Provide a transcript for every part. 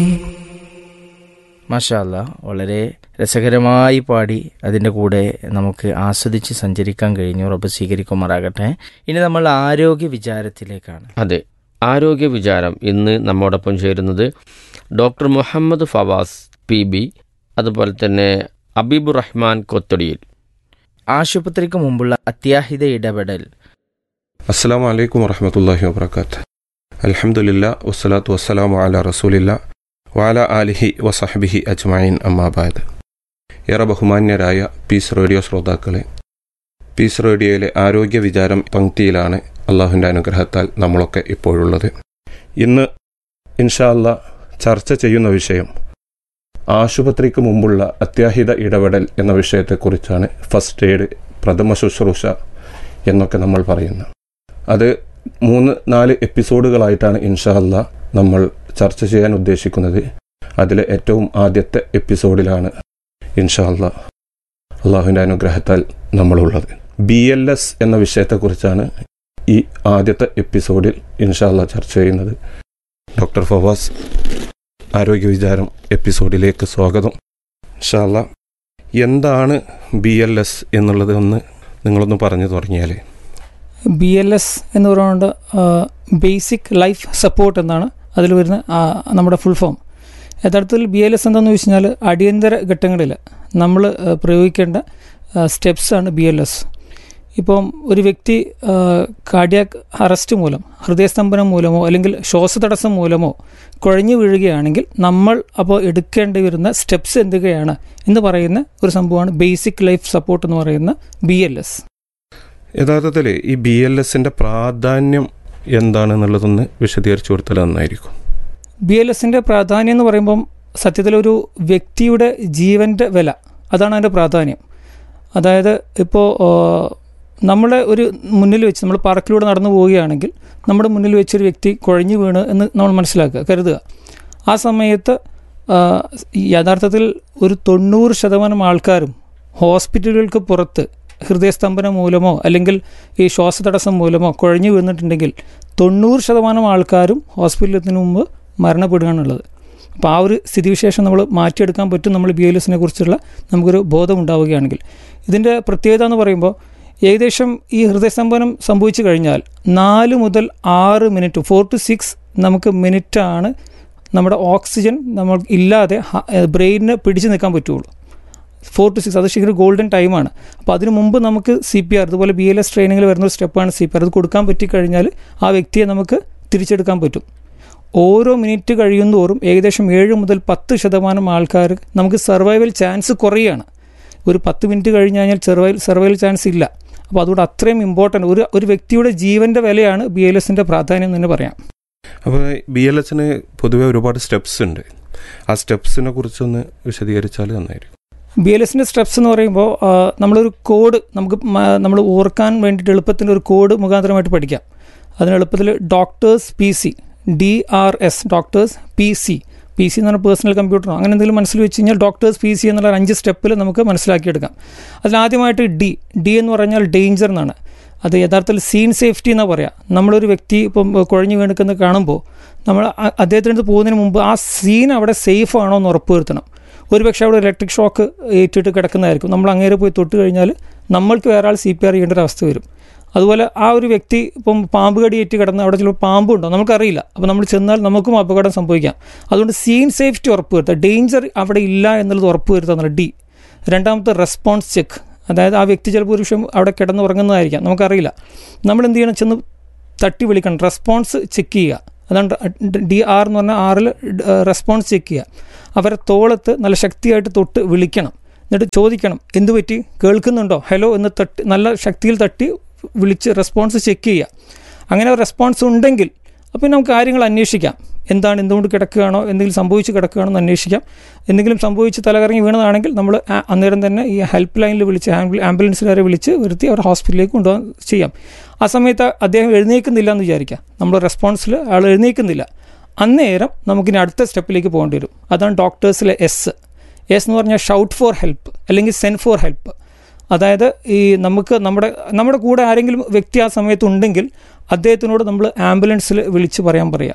മാഷാല്ല വളരെ രസകരമായി പാടി അതിൻ്റെ കൂടെ നമുക്ക് ആസ്വദിച്ച് സഞ്ചരിക്കാൻ കഴിഞ്ഞു റബ്ബ് സ്വീകരിക്കുമാറാകട്ടെ ഇനി നമ്മൾ ആരോഗ്യ വിചാരത്തിലേക്കാണ് അതെ ആരോഗ്യ വിചാരം ഇന്ന് നമ്മോടൊപ്പം ചേരുന്നത് doctor Muhammad Fawas P B അതുപോലെ തന്നെ അബീബുർ റഹ്മാൻ കൊത്തടിയിൽ ആശുപത്രിക്ക് മുമ്പുള്ള അത്യാഹിത ഇടപെടൽ അസ്സാം വലൈക്കും വറഹമത്തല്ലാഹി വാബർക്കാത്ത് അലഹമുല്ല വസ്സലാത്തു വസ്സലാമു അല റസൂലില്ല വാല ആലിഹി വസഹബിഹി അജ്മൈൻ അമ്മാബാദ് ഏറെ ബഹുമാന്യരായ പീസ് റേഡിയോ ശ്രോതാക്കളെ പീസ് റേഡിയോയിലെ ആരോഗ്യ വിചാരം പങ്ക്തിയിലാണ് അള്ളാഹുവിൻ്റെ അനുഗ്രഹത്താൽ നമ്മളൊക്കെ ഇപ്പോഴുള്ളത് ഇന്ന് ഇൻഷാ അല്ലാ ചർച്ച ചെയ്യുന്ന വിഷയം ആശുപത്രിക്ക് മുമ്പുള്ള അത്യാഹിത ഇടപെടൽ എന്ന വിഷയത്തെക്കുറിച്ചാണ് ഫസ്റ്റ് എയ്ഡ് പ്രഥമ ശുശ്രൂഷ എന്നൊക്കെ നമ്മൾ പറയുന്നത് അത് മൂന്ന് നാല് എപ്പിസോഡുകളായിട്ടാണ് ഇൻഷാ അല്ലാ നമ്മൾ ചർച്ച ചെയ്യാൻ ഉദ്ദേശിക്കുന്നത് അതിലെ ഏറ്റവും ആദ്യത്തെ എപ്പിസോഡിലാണ് ഇൻഷാ അല്ലാ അള്ളാഹുവിൻ്റെ അനുഗ്രഹത്താൽ നമ്മളുള്ളത് ബി എൽ എസ് എന്ന വിഷയത്തെക്കുറിച്ചാണ് ഈ ആദ്യത്തെ എപ്പിസോഡിൽ ഇൻഷാ അല്ലാ ചർച്ച ചെയ്യുന്നത് ഡോക്ടർ ഫവാസ് ആരോഗ്യ വിചാരം എപ്പിസോഡിലേക്ക് സ്വാഗതം ഇൻഷാ അല്ലാ എന്താണ് ബി എൽ എസ് എന്നുള്ളത് ഒന്ന് നിങ്ങളൊന്ന് പറഞ്ഞു തുടങ്ങിയാലേ ബി എൽ എസ് എന്ന് പറയുന്നത് ബേസിക് ലൈഫ് സപ്പോർട്ട് എന്നാണ് അതിൽ വരുന്ന ആ, നമ്മുടെ ഫുൾ ഫോം യഥാർത്ഥത്തിൽ ബി എൽ എസ് എന്താണെന്ന് വെച്ച് കഴിഞ്ഞാൽ അടിയന്തര ഘട്ടങ്ങളിൽ നമ്മൾ പ്രയോഗിക്കേണ്ട സ്റ്റെപ്സ് ആണ് ബി എൽ എസ് ഇപ്പം ഒരു വ്യക്തി കാർഡിയാക് അറസ്റ്റ് മൂലം ഹൃദയസ്തംഭനം മൂലമോ അല്ലെങ്കിൽ ശ്വാസതടസ്സം മൂലമോ കുഴഞ്ഞു വീഴുകയാണെങ്കിൽ നമ്മൾ അപ്പോൾ എടുക്കേണ്ടി വരുന്ന സ്റ്റെപ്സ് എന്തൊക്കെയാണ് എന്ന് പറയുന്ന ഒരു സംഭവമാണ് ബേസിക് ലൈഫ് സപ്പോർട്ട് എന്ന് പറയുന്ന ബി എൽ എസ് യഥാർത്ഥത്തിൽ ഈ ബി എൽ എസിൻ്റെ പ്രാധാന്യം എന്താണെന്നുള്ളതൊന്ന് വിശദീകരിച്ചു കൊടുത്താൽ നന്നായിരിക്കും ബി എൽ എസിൻ്റെ പ്രാധാന്യം എന്ന് പറയുമ്പം സത്യത്തിലൊരു വ്യക്തിയുടെ ജീവൻ്റെ വില അതാണ് അതിൻ്റെ പ്രാധാന്യം അതായത് ഇപ്പോൾ നമ്മളെ ഒരു മുന്നിൽ വെച്ച് നമ്മൾ പാർക്കിലൂടെ നടന്നു പോവുകയാണെങ്കിൽ നമ്മുടെ മുന്നിൽ വെച്ചൊരു വ്യക്തി കുഴഞ്ഞു വീണ് എന്ന് നമ്മൾ മനസ്സിലാക്കുക കരുതുക ആ സമയത്ത് ആ, യഥാർത്ഥത്തിൽ ഒരു തൊണ്ണൂറ് ശതമാനം ആൾക്കാരും ഹോസ്പിറ്റലുകൾക്ക് പുറത്ത് ഹൃദയസ്തംഭനം മൂലമോ അല്ലെങ്കിൽ ഈ ശ്വാസതടസ്സം മൂലമോ കുഴഞ്ഞു വീണിട്ടുണ്ടെങ്കിൽ തൊണ്ണൂറ് ശതമാനം ആൾക്കാരും ഹോസ്പിറ്റലിന് മുമ്പ് മരണപ്പെടുകയാണുള്ളത് അപ്പോൾ ആ ഒരു സ്ഥിതിവിശേഷം നമ്മൾ മാറ്റിയെടുക്കാൻ പറ്റും നമ്മൾ ബി എൽ എസിനെ കുറിച്ചുള്ള നമുക്കൊരു ബോധം ഉണ്ടാവുകയാണെങ്കിൽ ഇതിൻ്റെ പ്രത്യേകത എന്ന് പറയുമ്പോൾ ഏകദേശം ഈ ഹൃദയസ്തംഭനം സംഭവിച്ചു കഴിഞ്ഞാൽ നാല് മുതൽ ആറ് മിനിറ്റ് ഫോർ ടു സിക്സ് നമുക്ക് മിനിറ്റാണ് നമ്മുടെ ഓക്സിജൻ നമ്മൾ ഇല്ലാതെ ബ്രെയിനിനെ പിടിച്ചു നിൽക്കാൻ പറ്റുള്ളൂ ഫോർ ടു സിക്സ് അത് ശരിക്കും ഗോൾഡൻ ടൈമാണ് അപ്പോൾ അതിന് മുമ്പ് നമുക്ക് സി പി ആർ ഇതുപോലെ ബി എൽ എസ് ട്രെയിനിങ്ങിൽ വരുന്ന ഒരു സ്റ്റെപ്പാണ് സി പി ആർ അത് കൊടുക്കാൻ പറ്റിക്കഴിഞ്ഞാൽ ആ വ്യക്തിയെ നമുക്ക് തിരിച്ചെടുക്കാൻ പറ്റും ഓരോ മിനിറ്റ് കഴിയുന്തോറും ഏകദേശം ഏഴ് മുതൽ പത്ത് ശതമാനം ആൾക്കാർ നമുക്ക് സർവൈവൽ ചാൻസ് കുറയുകയാണ് ഒരു പത്ത് മിനിറ്റ് കഴിഞ്ഞ് കഴിഞ്ഞാൽ സർവൈവൽ സർവൈവൽ ചാൻസ് ഇല്ല അപ്പോൾ അതുകൊണ്ട് അത്രയും ഇമ്പോർട്ടൻ്റ് ഒരു ഒരു വ്യക്തിയുടെ ജീവൻ്റെ വിലയാണ് ബി എൽ എസിൻ്റെ പ്രാധാന്യം എന്ന് തന്നെ പറയാം അപ്പോൾ ബി എൽ എസിന് പൊതുവെ ഒരുപാട് സ്റ്റെപ്സ് ഉണ്ട് ആ സ്റ്റെപ്സിനെ കുറിച്ചൊന്ന് വിശദീകരിച്ചാൽ നന്നായിരിക്കും ബി എൽ എസിൻ്റെ സ്റ്റെപ്സ് എന്ന് പറയുമ്പോൾ ആ, നമ്മളൊരു കോഡ് നമുക്ക് നമ്മൾ ഓർക്കാൻ വേണ്ടിയിട്ട് എളുപ്പത്തിൻ്റെ ഒരു കോഡ് മുഖാന്തരമായിട്ട് പഠിക്കാം അതിന് എളുപ്പത്തിൽ doctors P C D R S doctors P C P C എന്ന് പറഞ്ഞാൽ പേഴ്സണൽ കമ്പ്യൂട്ടറോ അങ്ങനെ എന്തെങ്കിലും മനസ്സിൽ വെച്ച് കഴിഞ്ഞാൽ ഡോക്ടേഴ്സ് പി സി എന്നുള്ള ഒരു അഞ്ച് സ്റ്റെപ്പിൽ നമുക്ക് മനസ്സിലാക്കിയെടുക്കാം അതിലാദ്യമായിട്ട് ഡി ഡി എന്ന് പറഞ്ഞാൽ ഡേഞ്ചർ എന്നാണ് അത് യഥാർത്ഥത്തിൽ സീൻ സേഫ്റ്റി എന്നാ പറയാം നമ്മളൊരു വ്യക്തി ഇപ്പം കുഴഞ്ഞു വീണിക്കുന്നത് കാണുമ്പോൾ നമ്മൾ അ- അദ്ദേഹത്തിൻ്റെ അടുത്ത് പോകുന്നതിന് മുമ്പ് ആ സീൻ അവിടെ സേഫ് ആണോ എന്ന് ഉറപ്പുവരുത്തണം ഒരുപക്ഷെ അവിടെ ഇലക്ട്രിക് ഷോക്ക് ഏറ്റിട്ട് കിടക്കുന്നതായിരിക്കും നമ്മൾ അങ്ങേരെ പോയി തൊട്ട് കഴിഞ്ഞാൽ നമ്മൾക്ക് വേറെ ആൾ സി പി ആർ ചെയ്യേണ്ട ഒരു അവസ്ഥ വരും അതുപോലെ ആ ഒരു വ്യക്തി ഇപ്പം പാമ്പ് കടിയേറ്റ് കിടന്ന് അവിടെ ചിലപ്പോൾ പാമ്പുണ്ടോ നമുക്കറിയില്ല അപ്പോൾ നമ്മൾ ചെന്നാൽ നമുക്കും അപകടം സംഭവിക്കാം അതുകൊണ്ട് സീൻ സേഫ്റ്റി ഉറപ്പുവരുത്തുക ഡേഞ്ചർ അവിടെ ഇല്ല എന്നുള്ളത് ഉറപ്പുവരുത്തുക എന്നുള്ള ഡി രണ്ടാമത്തെ റെസ്പോൺസ് ചെക്ക് അതായത് ആ വ്യക്തി ചിലപ്പോൾ ഒരു വിഷയം അവിടെ കിടന്ന് ഉറങ്ങുന്നതായിരിക്കാം നമുക്കറിയില്ല നമ്മൾ എന്ത് ചെയ്യണം ചെന്ന് തട്ടി വിളിക്കണം റെസ്പോൺസ് ചെക്ക് ചെയ്യുക അതാണ് ഡി ആർ എന്ന് പറഞ്ഞാൽ ആറിൽ റെസ്പോൺസ് ചെക്ക് ചെയ്യുക അവരെ തോളത്ത് നല്ല ശക്തിയായിട്ട് തൊട്ട് വിളിക്കണം എന്നിട്ട് ചോദിക്കണം എന്തു പറ്റി കേൾക്കുന്നുണ്ടോ ഹലോ എന്ന് തട്ടി നല്ല ശക്തിയിൽ തട്ടി വിളിച്ച് റെസ്പോൺസ് ചെക്ക് ചെയ്യുക അങ്ങനെ റെസ്പോൺസ് ഉണ്ടെങ്കിൽ അപ്പോൾ നമുക്ക് കാര്യങ്ങൾ അന്വേഷിക്കാം എന്താണ് എന്തുകൊണ്ട് കിടക്കുകയാണോ എന്തെങ്കിലും സംഭവിച്ച് കിടക്കുകയാണോ എന്ന് അന്വേഷിക്കാം എന്തെങ്കിലും സംഭവിച്ച് തലകറങ്ങി വീണതാണെങ്കിൽ നമ്മൾ ആ- അന്നേരം തന്നെ ഈ ഹെൽപ്പ് ലൈനിൽ വിളിച്ച് ആംബുല ആംബുലൻസുകാരെ വിളിച്ച് വരുത്തി അവർ ഹോസ്പിറ്റലിലേക്ക് കൊണ്ടുപോകാൻ ചെയ്യാം ആ സമയത്ത് അദ്ദേഹം എഴുന്നേൽക്കുന്നില്ല എന്ന് വിചാരിക്കാം നമ്മൾ റെസ്പോൺസിൽ ആൾ എഴുന്നേൽക്കുന്നില്ല അന്നേരം നമുക്കിനി അടുത്ത സ്റ്റെപ്പിലേക്ക് പോകേണ്ടി വരും അതാണ് ഡോക്ടേഴ്സിലെ എസ് എസ് എന്ന് പറഞ്ഞാൽ ഷൗട്ട് ഫോർ ഹെൽപ്പ് അല്ലെങ്കിൽ സെൻഡ് ഫോർ ഹെൽപ്പ് അതായത് ഈ നമുക്ക് നമ്മുടെ നമ്മുടെ കൂടെ ആരെങ്കിലും വ്യക്തി ആ സമയത്ത് ഉണ്ടെങ്കിൽ അദ്ദേഹത്തിനോട് നമ്മൾ ആംബുലൻസിൽ വിളിച്ച് പറയാൻ പറയുക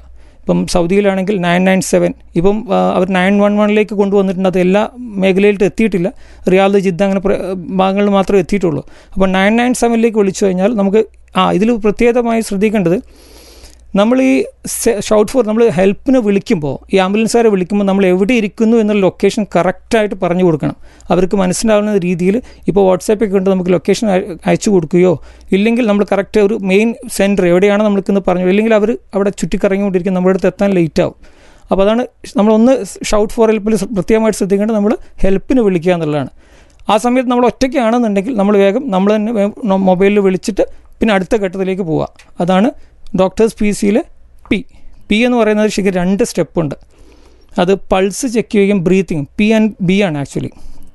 ഇപ്പം സൗദിയിലാണെങ്കിൽ നയൻ നയൻ സെവൻ ഇപ്പം ആ, അവർ നയൻ വൺ വണ്ണിലേക്ക് കൊണ്ടുവന്നിട്ടുണ്ട് അത് എല്ലാ മേഖലയിലും എത്തിയിട്ടില്ല റിയാദ് ജിദ്ദ അങ്ങനെ പ്ര- ഭാഗങ്ങളിൽ മാത്രമേ എത്തിയിട്ടുള്ളൂ അപ്പോൾ നയൻ നയൻ സെവനിലേക്ക് വിളിച്ചു കഴിഞ്ഞാൽ നമുക്ക് ആ ഇതിൽ പ്രത്യേകമായി ശ്രദ്ധിക്കേണ്ടത് നമ്മൾ ഈ ഷൗട്ട് ഫോർ നമ്മൾ ഹെൽപ്പിന് വിളിക്കുമ്പോൾ ഈ ആംബുലൻസുകാരെ വിളിക്കുമ്പോൾ നമ്മൾ എവിടെ ഇരിക്കുന്നു എന്നുള്ള ലൊക്കേഷൻ കറക്റ്റായിട്ട് പറഞ്ഞു കൊടുക്കണം അവർക്ക് മനസ്സിലാവുന്ന രീതിയിൽ ഇപ്പോൾ വാട്സാപ്പിൽ കൊണ്ട് നമുക്ക് ലൊക്കേഷൻ അയച്ചു കൊടുക്കുകയോ ഇല്ലെങ്കിൽ നമ്മൾ കറക്റ്റ് ഒരു മെയിൻ സെൻറ്റർ എവിടെയാണ് നമ്മൾക്കെന്ന് പറഞ്ഞു ഇല്ലെങ്കിൽ അവർ അവിടെ ചുറ്റിക്കറങ്ങിക്കൊണ്ടിരിക്കും നമ്മുടെ അടുത്ത് എത്താൻ ലേറ്റ് ആവും അപ്പോൾ അതാണ് നമ്മളൊന്ന് ഷൗട്ട് ഫോർ ഹെൽപ്പിൽ പ്രത്യേകമായിട്ട് ശ്രദ്ധിക്കേണ്ടത് നമ്മൾ ഹെൽപ്പിന് വിളിക്കുക എന്നുള്ളതാണ് ആ സമയത്ത് നമ്മൾ ഒറ്റയ്ക്കാണെന്നുണ്ടെങ്കിൽ നമ്മൾ വേഗം നമ്മൾ തന്നെ വേ- മൊബൈലിൽ വിളിച്ചിട്ട് പിന്നെ അടുത്ത ഘട്ടത്തിലേക്ക് പോവുക അതാണ് ഡോക്ടേഴ്സ് പി സിയിലെ പി പി എന്ന് പറയുന്നത് ശരിക്കും രണ്ട് സ്റ്റെപ്പുണ്ട് അത് പൾസ് ചെക്ക് ചെയ്യുകയും ബ്രീത്തിങ് പി ആൻഡ് ബി ആണ് ആക്ച്വലി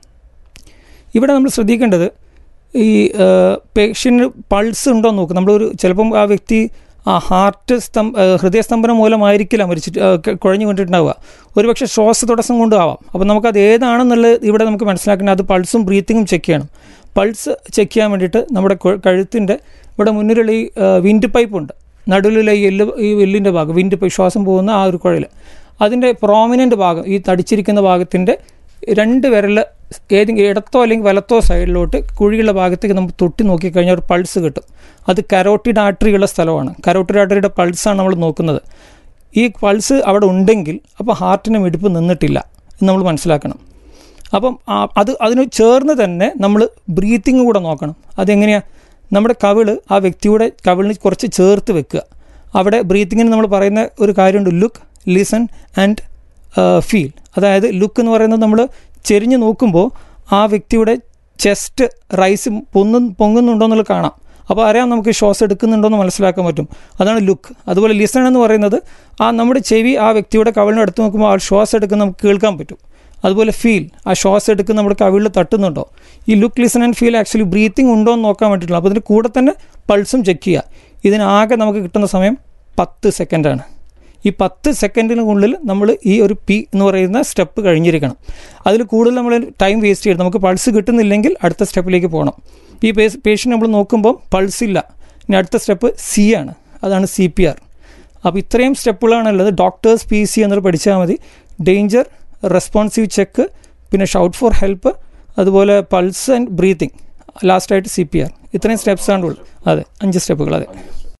ഇവിടെ നമ്മൾ ശ്രദ്ധിക്കേണ്ടത് ഈ പേഷ്യൻ്റ് പൾസ് ഉണ്ടോ എന്ന് നോക്കും നമ്മളൊരു ചിലപ്പം ആ വ്യക്തി ആ ഹാർട്ട് സ്തംഭ ആ, ഹൃദയസ്തംഭനം മൂലമായിരിക്കില്ല മരിച്ചിട്ട് ആ, ക- കുഴഞ്ഞു കൊണ്ടിട്ടുണ്ടാവുക ഒരുപക്ഷെ ശ്വാസതടസ്സം കൊണ്ടും ആവാം അപ്പോൾ നമുക്കത് ഏതാണെന്നുള്ളത് ഇവിടെ നമുക്ക് മനസ്സിലാക്കേണ്ടത് അത് പൾസും ബ്രീത്തിങ്ങും ചെക്ക് ചെയ്യണം പൾസ് ചെക്ക് ചെയ്യാൻ വേണ്ടിയിട്ട് നമ്മുടെ കൊ- കഴുത്തിൻ്റെ ഇവിടെ മുന്നിലുള്ള ഈ വിൻഡ് പൈപ്പ് ഉണ്ട് നടുവിലുള്ള ഈ എല്ല് ഈ എല്ലിൻ്റെ ഭാഗം വിൻഡ് പൈപ്പ് ശ്വാസം പോകുന്ന ആ ഒരു കുഴൽ അതിൻ്റെ പ്രോമിനൻ്റ് ഭാഗം ഈ തടിച്ചിരിക്കുന്ന ഭാഗത്തിൻ്റെ രണ്ട് വിരൽ ഏതെങ്കിലും ഇടത്തോ അല്ലെങ്കിൽ വലത്തോ സൈഡിലോട്ട് കുഴിയുള്ള ഭാഗത്തേക്ക് നമുക്ക് തൊട്ടി നോക്കിക്കഴിഞ്ഞാൽ ഒരു പൾസ് കിട്ടും അത് കരോട്ടിഡ് ആർട്ടറി ഉള്ള സ്ഥലമാണ് കരോട്ടിഡ് ആർട്ടറിയുടെ പൾസാണ് നമ്മൾ നോക്കുന്നത് ഈ പൾസ് അവിടെ ഉണ്ടെങ്കിൽ അപ്പോൾ ഹാർട്ടിന് മിടിപ്പ് നിന്നിട്ടില്ല എന്ന് നമ്മൾ മനസ്സിലാക്കണം അപ്പം ആ- അത് അതിന് ചേർന്ന് തന്നെ നമ്മൾ ബ്രീത്തിങ് കൂടെ നോക്കണം അതെങ്ങനെയാണ് നമ്മുടെ കവിള് ആ വ്യക്തിയുടെ കവിളിന് കുറച്ച് ചേർത്ത് വെക്കുക അവിടെ ബ്രീത്തിങ്ങിന് നമ്മൾ പറയുന്ന ഒരു കാര്യമുണ്ട് ലുക്ക് ലിസൺ ആൻഡ് ഫീൽ അതായത് ലുക്ക് എന്ന് പറയുന്നത് നമ്മൾ ചെരിഞ്ഞ് നോക്കുമ്പോൾ ആ വ്യക്തിയുടെ ചെസ്റ്റ് റൈസ് പൊങ്ങു പൊങ്ങുന്നുണ്ടോ എന്നുള്ളത് കാണാം അപ്പോൾ അറിയാം നമുക്ക് ശ്വാസം എടുക്കുന്നുണ്ടോ എന്ന് മനസ്സിലാക്കാൻ പറ്റും അതാണ് ലുക്ക് അതുപോലെ ലിസൺ എന്ന് പറയുന്നത് ആ നമ്മുടെ ചെവി ആ വ്യക്തിയുടെ കവിളിന് അടുത്ത് നോക്കുമ്പോൾ ആ ശ്വാസം എടുക്കുന്ന നമുക്ക് കേൾക്കാൻ പറ്റും അതുപോലെ ഫീൽ ആ ശ്വാസം എടുക്കുന്ന നമ്മുടെ കവിളിൽ തട്ടുന്നുണ്ടോ ഈ look listen and feel actually breathing ഉണ്ടോ എന്ന് നോക്കാൻ വേണ്ടിയിട്ടുള്ള അപ്പോൾ ഇതിൻ്റെ കൂടെ തന്നെ പൾസും ചെക്ക് ചെയ്യുക ഇതിനാകെ നമുക്ക് കിട്ടുന്ന സമയം പത്ത് സെക്കൻഡാണ് ഈ പത്ത് സെക്കൻഡിനുള്ളിൽ നമ്മൾ ഈ ഒരു പി എന്ന് പറയുന്ന സ്റ്റെപ്പ് കഴിഞ്ഞിരിക്കണം അതിൽ കൂടുതൽ നമ്മൾ ടൈം വേസ്റ്റ് ചെയ്യണം നമുക്ക് പൾസ് കിട്ടുന്നില്ലെങ്കിൽ അടുത്ത സ്റ്റെപ്പിലേക്ക് പോകണം ഈ പേഷ്യൻ്റ് നമ്മൾ നോക്കുമ്പോൾ പൾസ് ഇല്ല ഇനി അടുത്ത സ്റ്റെപ്പ് സി ആണ് അതാണ് സി പി ആർ അപ്പോൾ ഇത്രയും സ്റ്റെപ്പുകളാണുള്ളത് ഡോക്ടേഴ്സ് പി സി എന്നത് പഠിച്ചാൽ മതി ഡേഞ്ചർ റെസ്പോൺസീവ് ചെക്ക് പിന്നെ ഷൗട്ട് ഫോർ ഹെൽപ്പ് അതുപോലെ പൾസ് ആൻഡ് ബ്രീത്തിങ് ലാസ്റ്റായിട്ട് സി പി ആർ ഇത്രയും സ്റ്റെപ്സാണ് ഉള്ളത് അതെ അഞ്ച് സ്റ്റെപ്പുകൾ അതെ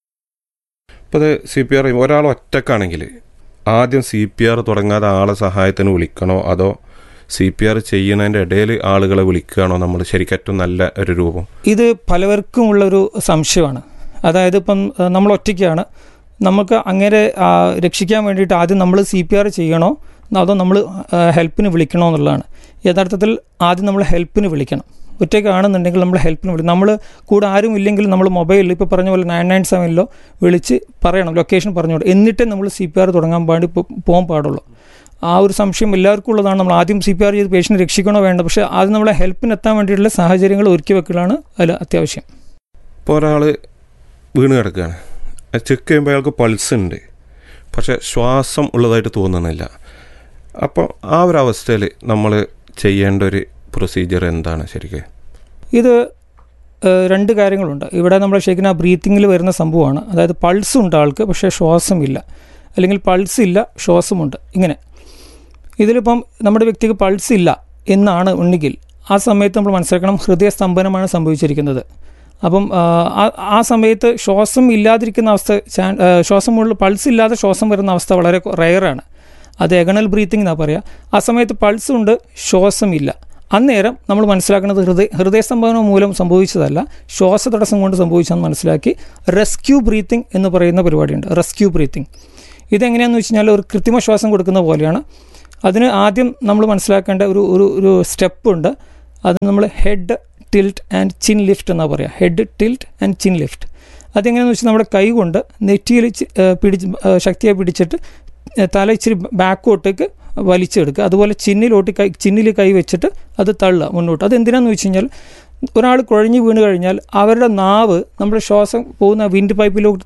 ഇപ്പോൾ അത് സി പി ആർ ഒരാൾ ഒറ്റക്കാണെങ്കിൽ ആദ്യം സി പി ആർ തുടങ്ങാതെ ആളെ സഹായത്തിന് വിളിക്കണോ അതോ സി പി ആർ ചെയ്യുന്നതിൻ്റെ ഇടയിൽ ആളുകളെ വിളിക്കുകയാണോ നമ്മൾ ശരിക്കും ഏറ്റവും നല്ല ഒരു രൂപം ഇത് പലവർക്കും ഉള്ളൊരു സംശയമാണ് അതായത് ഇപ്പം ഏഹ്, നമ്മൾ ഒറ്റയ്ക്കാണ് നമുക്ക് അങ്ങനെ ആ, രക്ഷിക്കാൻ വേണ്ടിയിട്ട് ആദ്യം നമ്മൾ സി പി ആർ ചെയ്യണോ അതോ നമ്മൾ ഹെൽപ്പിന് വിളിക്കണോ എന്നുള്ളതാണ് യഥാർത്ഥത്തിൽ ആദ്യം നമ്മൾ ഹെൽപ്പിന് വിളിക്കണം ഒറ്റയ്ക്കാണെന്നുണ്ടെങ്കിൽ നമ്മൾ ഹെൽപ്പിന് വിളിക്കണം നമ്മൾ കൂടെ ആരും ഇല്ലെങ്കിൽ നമ്മൾ മൊബൈലിൽ ഇപ്പോൾ പറഞ്ഞ പോലെ നയൻ നയൻ സെവനിലോ വിളിച്ച് പറയണം ലൊക്കേഷൻ പറഞ്ഞോളൂ എന്നിട്ടേ നമ്മൾ സി പി ആർ തുടങ്ങാൻ പാടി പോ- പോകാൻ പാടുള്ളൂ ആ ഒരു സംശയം എല്ലാവർക്കും ഉള്ളതാണ് നമ്മൾ ആദ്യം സി പി ആർ ചെയ്ത് പേഷ്യൻ്റ് രക്ഷിക്കണോ വേണ്ട പക്ഷേ ആദ്യം നമ്മളെ ഹെൽപ്പിന് എത്താൻ വേണ്ടിയിട്ടുള്ള സാഹചര്യങ്ങൾ ഒരുക്കി വെക്കലാണ് അതിൽ അത്യാവശ്യം ഇപ്പോൾ ഒരാൾ വീണ് കിടക്കുകയാണ് ചെക്ക് ചെയ്യുമ്പോൾ അയാൾക്ക് പൾസ് ഉണ്ട് പക്ഷേ ശ്വാസം ഉള്ളതായിട്ട് തോന്നുന്നില്ല അപ്പോൾ ആ ഒരു അവസ്ഥയിൽ നമ്മൾ ചെയ്യേണ്ട ഒരു പ്രൊസീജിയർ എന്താണ് ശരിക്കും ഇത് ഏഹ്, രണ്ട് കാര്യങ്ങളുണ്ട് ഇവിടെ നമ്മൾ ശരിക്കും ആ ബ്രീത്തിങ്ങിൽ വരുന്ന സംഭവമാണ് അതായത് പൾസ് ഉണ്ട് ആൾക്ക് പക്ഷേ ശ്വാസമില്ല അല്ലെങ്കിൽ പൾസ് ഇല്ല ശ്വാസമുണ്ട് ഇങ്ങനെ ഇതിലിപ്പം നമ്മുടെ വ്യക്തിക്ക് പൾസ് ഇല്ല എന്നാണ് ഉണ്ടെങ്കിൽ ആ സമയത്ത് നമ്മൾ മനസ്സിലാക്കണം ഹൃദയസ്തംഭനമാണ് സംഭവിച്ചിരിക്കുന്നത് അപ്പം ആ, ആ- ആ സമയത്ത് ശ്വാസം ഇല്ലാതിരിക്കുന്ന അവസ്ഥ ചാൻ- ആ, ശ്വാസമുള്ള പൾസ് ഇല്ലാതെ ശ്വാസം വരുന്ന അവസ്ഥ വളരെ റയറാണ് അത് എഗണൽ ബ്രീത്തിങ് എന്നാ പറയുക ആ സമയത്ത് പൾസ് ഉണ്ട് ശ്വാസമില്ല അന്നേരം നമ്മൾ മനസ്സിലാക്കുന്നത് ഹൃദയ ഹൃദയസ്തംഭനം മൂലം സംഭവിച്ചതല്ല ശ്വാസതടസ്സം കൊണ്ട് സംഭവിച്ചതെന്ന് മനസ്സിലാക്കി റെസ്ക്യൂ ബ്രീത്തിങ് എന്ന് പറയുന്ന പരിപാടിയുണ്ട് റെസ്ക്യൂ ബ്രീത്തിങ് ഇതെങ്ങനെയാണെന്ന് വെച്ച് കഴിഞ്ഞാൽ ഒരു കൃത്രിമ ശ്വാസം കൊടുക്കുന്ന പോലെയാണ് അതിന് ആദ്യം നമ്മൾ മനസ്സിലാക്കേണ്ട ഒരു ഒരു ഒരു സ്റ്റെപ്പ് ഉണ്ട് അത് നമ്മൾ head tilt and chin lift എന്നാണ് പറയുക head tilt and chin lift അതെങ്ങനെയാണെന്ന് വെച്ചാൽ നമ്മുടെ കൈ കൊണ്ട് നെറ്റിയിൽ ചി- ഏഹ് പിടിച്ച് ഏഹ് ശക്തിയായി പിടിച്ചിട്ട് ഏഹ് തല ഇച്ചിരി ബാക്കോട്ടേക്ക് വലിച്ചെടുക്കുക അതുപോലെ ചിന്നിലോട്ട് കൈ ചിന്നിൽ കൈ വെച്ചിട്ട് അത് തള്ളുക മുന്നോട്ട് അത് എന്തിനാന്ന് വെച്ച് കഴിഞ്ഞാൽ ഒരാൾ കുഴഞ്ഞു വീണ് കഴിഞ്ഞാൽ അവരുടെ നാവ് നമ്മുടെ ശ്വാസം പോകുന്ന വിൻഡ് പൈപ്പിലോട്ട്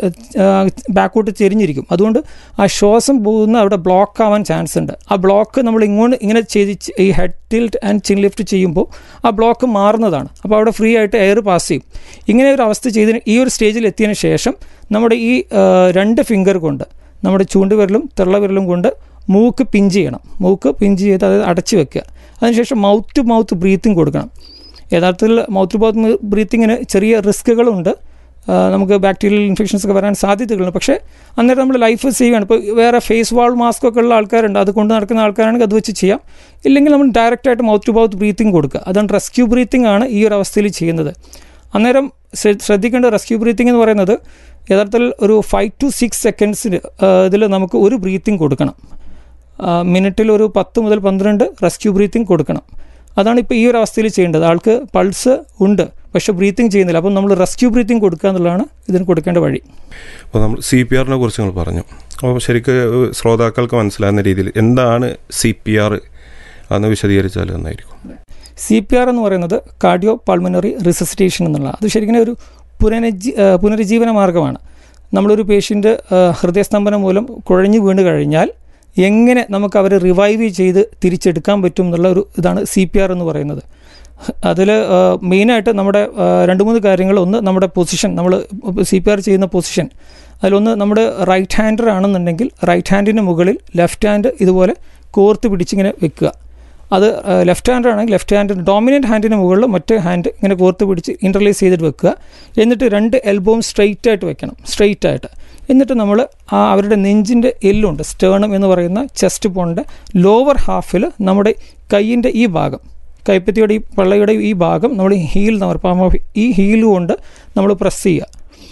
ബാക്കോട്ട് ചെരിഞ്ഞിരിക്കും അതുകൊണ്ട് ആ ശ്വാസം പോകുന്ന അവിടെ ബ്ലോക്ക് ആവാൻ ചാൻസ് ഉണ്ട് ആ ബ്ലോക്ക് നമ്മൾ ഇങ്ങോട്ട് ഇങ്ങനെ ചെയ്ത് ചെ- ഈ head tilt and chin lift ചെയ്യുമ്പോൾ ആ ബ്ലോക്ക് മാറുന്നതാണ് അപ്പോൾ അവിടെ ഫ്രീ ആയിട്ട് എയർ പാസ് ചെയ്യും ഇങ്ങനെ ഒരു അവസ്ഥ ചെയ്തതിന് ഈ ഒരു സ്റ്റേജിൽ എത്തിയതിന് ശേഷം നമ്മുടെ ഈ ആ, രണ്ട് ഫിംഗർ കൊണ്ട് നമ്മുടെ ചൂണ്ടുവിരലും തള്ളവിരലും കൊണ്ട് മൂക്ക് പിഞ്ച് ചെയ്യണം മൂക്ക് പിഞ്ച് ചെയ്ത് അത് അടച്ചു വെക്കുക അതിനുശേഷം മൗത്ത് ടു മൗത്ത് ബ്രീത്തിങ് കൊടുക്കണം യഥാർത്ഥത്തിൽ മൗത്ത് ടു മൗത്ത് ബ്രീത്തിങ്ങിന് ചെറിയ റിസ്ക്കുകളുണ്ട് ആ, നമുക്ക് ബാക്ടീരിയൽ ഇൻഫെക്ഷൻസ് ഒക്കെ വരാൻ സാധ്യതകളുണ്ട് പക്ഷേ അന്നേരം നമ്മൾ ലൈഫ് സേവ് ആണ് ഇപ്പോൾ വേറെ ഫേസ് വാൾ മാസ്ക് ഒക്കെ ഉള്ള ആൾക്കാരുണ്ട് അത് കൊണ്ട് നടക്കുന്ന ആൾക്കാരാണെങ്കിൽ അത് വെച്ച് ചെയ്യാം ഇല്ലെങ്കിൽ നമ്മൾ ഡയറക്റ്റായിട്ട് മൗത്ത് ടു മൗത്ത് ബ്രീത്തിങ് കൊടുക്കുക അതാണ് റെസ്ക്യൂ ബ്രീത്തിങ് ആണ് ഈ ഒരു അവസ്ഥയിൽ ചെയ്യുന്നത് അന്നേരം ശ്ര- ശ്രദ്ധിക്കേണ്ട റെസ്ക്യൂ ബ്രീത്തിങ് എന്ന് പറയുന്നത് യഥാർത്ഥത്തിൽ ഒരു ഫൈവ് ടു സിക്സ് സെക്കൻഡ്സിന് ഇതിൽ നമുക്ക് ഒരു ബ്രീത്തിങ് കൊടുക്കണം മിനിറ്റിൽ ഒരു പത്ത് മുതൽ പന്ത്രണ്ട് റെസ്ക്യൂ ബ്രീത്തിങ് കൊടുക്കണം അതാണ് ഇപ്പോൾ ഈ ഒരു അവസ്ഥയിൽ ചെയ്യേണ്ടത് ആൾക്ക് പൾസ് ഉണ്ട് പക്ഷെ ബ്രീത്തിങ് ചെയ്യുന്നില്ല അപ്പം നമ്മൾ റെസ്ക്യൂ ബ്രീത്തിങ് കൊടുക്കുക എന്നുള്ളതാണ് ഇതിന് കൊടുക്കേണ്ട വഴി അപ്പോൾ നമ്മൾ സി പി ആറിനെ കുറിച്ച് നിങ്ങൾ പറഞ്ഞു അപ്പോൾ ശരിക്ക് ശ്രോതാക്കൾക്ക് മനസ്സിലാകുന്ന രീതിയിൽ എന്താണ് സി പി ആർ അന്ന് വിശദീകരിച്ചാൽ നന്നായിരിക്കും സി പി ആർ എന്ന് പറയുന്നത് കാർഡിയോ പൾമനറി റിസസിറ്റേഷൻ എന്നുള്ള അത് ശരിക്കും ഒരു പുനരുജ്ജീ ആ, പുനരുജ്ജീവന മാർഗ്ഗമാണ് നമ്മളൊരു പേഷ്യൻ്റ് ഹൃദയസ്തംഭനം മൂലം കുഴഞ്ഞു വീണ് കഴിഞ്ഞാൽ എങ്ങനെ നമുക്ക് അവരെ റിവൈവ് ചെയ്ത് തിരിച്ചെടുക്കാൻ പറ്റും എന്നുള്ള ഒരു ഇതാണ് സി പി ആർ എന്ന് പറയുന്നത് അതിൽ മെയിനായിട്ട് നമ്മുടെ ആ, രണ്ട് മൂന്ന് കാര്യങ്ങൾ ഒന്ന് നമ്മുടെ പൊസിഷൻ നമ്മൾ സി പി ആർ ചെയ്യുന്ന പൊസിഷൻ അതിലൊന്ന് നമ്മുടെ റൈറ്റ് ഹാൻഡർ ആണെന്നുണ്ടെങ്കിൽ റൈറ്റ് ഹാൻഡിന് മുകളിൽ ലെഫ്റ്റ് ഹാൻഡ് ഇതുപോലെ കോർത്ത് പിടിച്ചിങ്ങനെ വെക്കുക അത് ലെഫ്റ്റ് ഹാൻഡ് ആണെങ്കിൽ ലെഫ്റ്റ് ഹാൻഡ് ഡോമിനൻറ്റ് ഹാൻഡിന് മുകളിൽ മറ്റേ ഹാൻഡ് ഇങ്ങനെ കോർത്ത് പിടിച്ച് ഇൻ്റർലൈസ് ചെയ്തിട്ട് വെക്കുക എന്നിട്ട് രണ്ട് എൽബോവും സ്ട്രെയിറ്റ് ആയിട്ട് വെക്കണം സ്ട്രെയിറ്റ് ആയിട്ട് എന്നിട്ട് നമ്മൾ ആ അവരുടെ നെഞ്ചിൻ്റെ എല്ലുണ്ട് സ്റ്റേണം എന്ന് പറയുന്ന ചെസ്റ്റ് പോണിൻ്റെ ലോവർ ഹാഫിൽ നമ്മുടെ കൈയിൻ്റെ ഈ ഭാഗം കൈപ്പത്തിയുടെ ഈ പള്ളയുടെ ഈ ഭാഗം നമ്മൾ ഹീൽ എന്ന് പറയും palm of- ഈ ഹീൽ കൊണ്ട് നമ്മൾ പ്രസ് ചെയ്യുക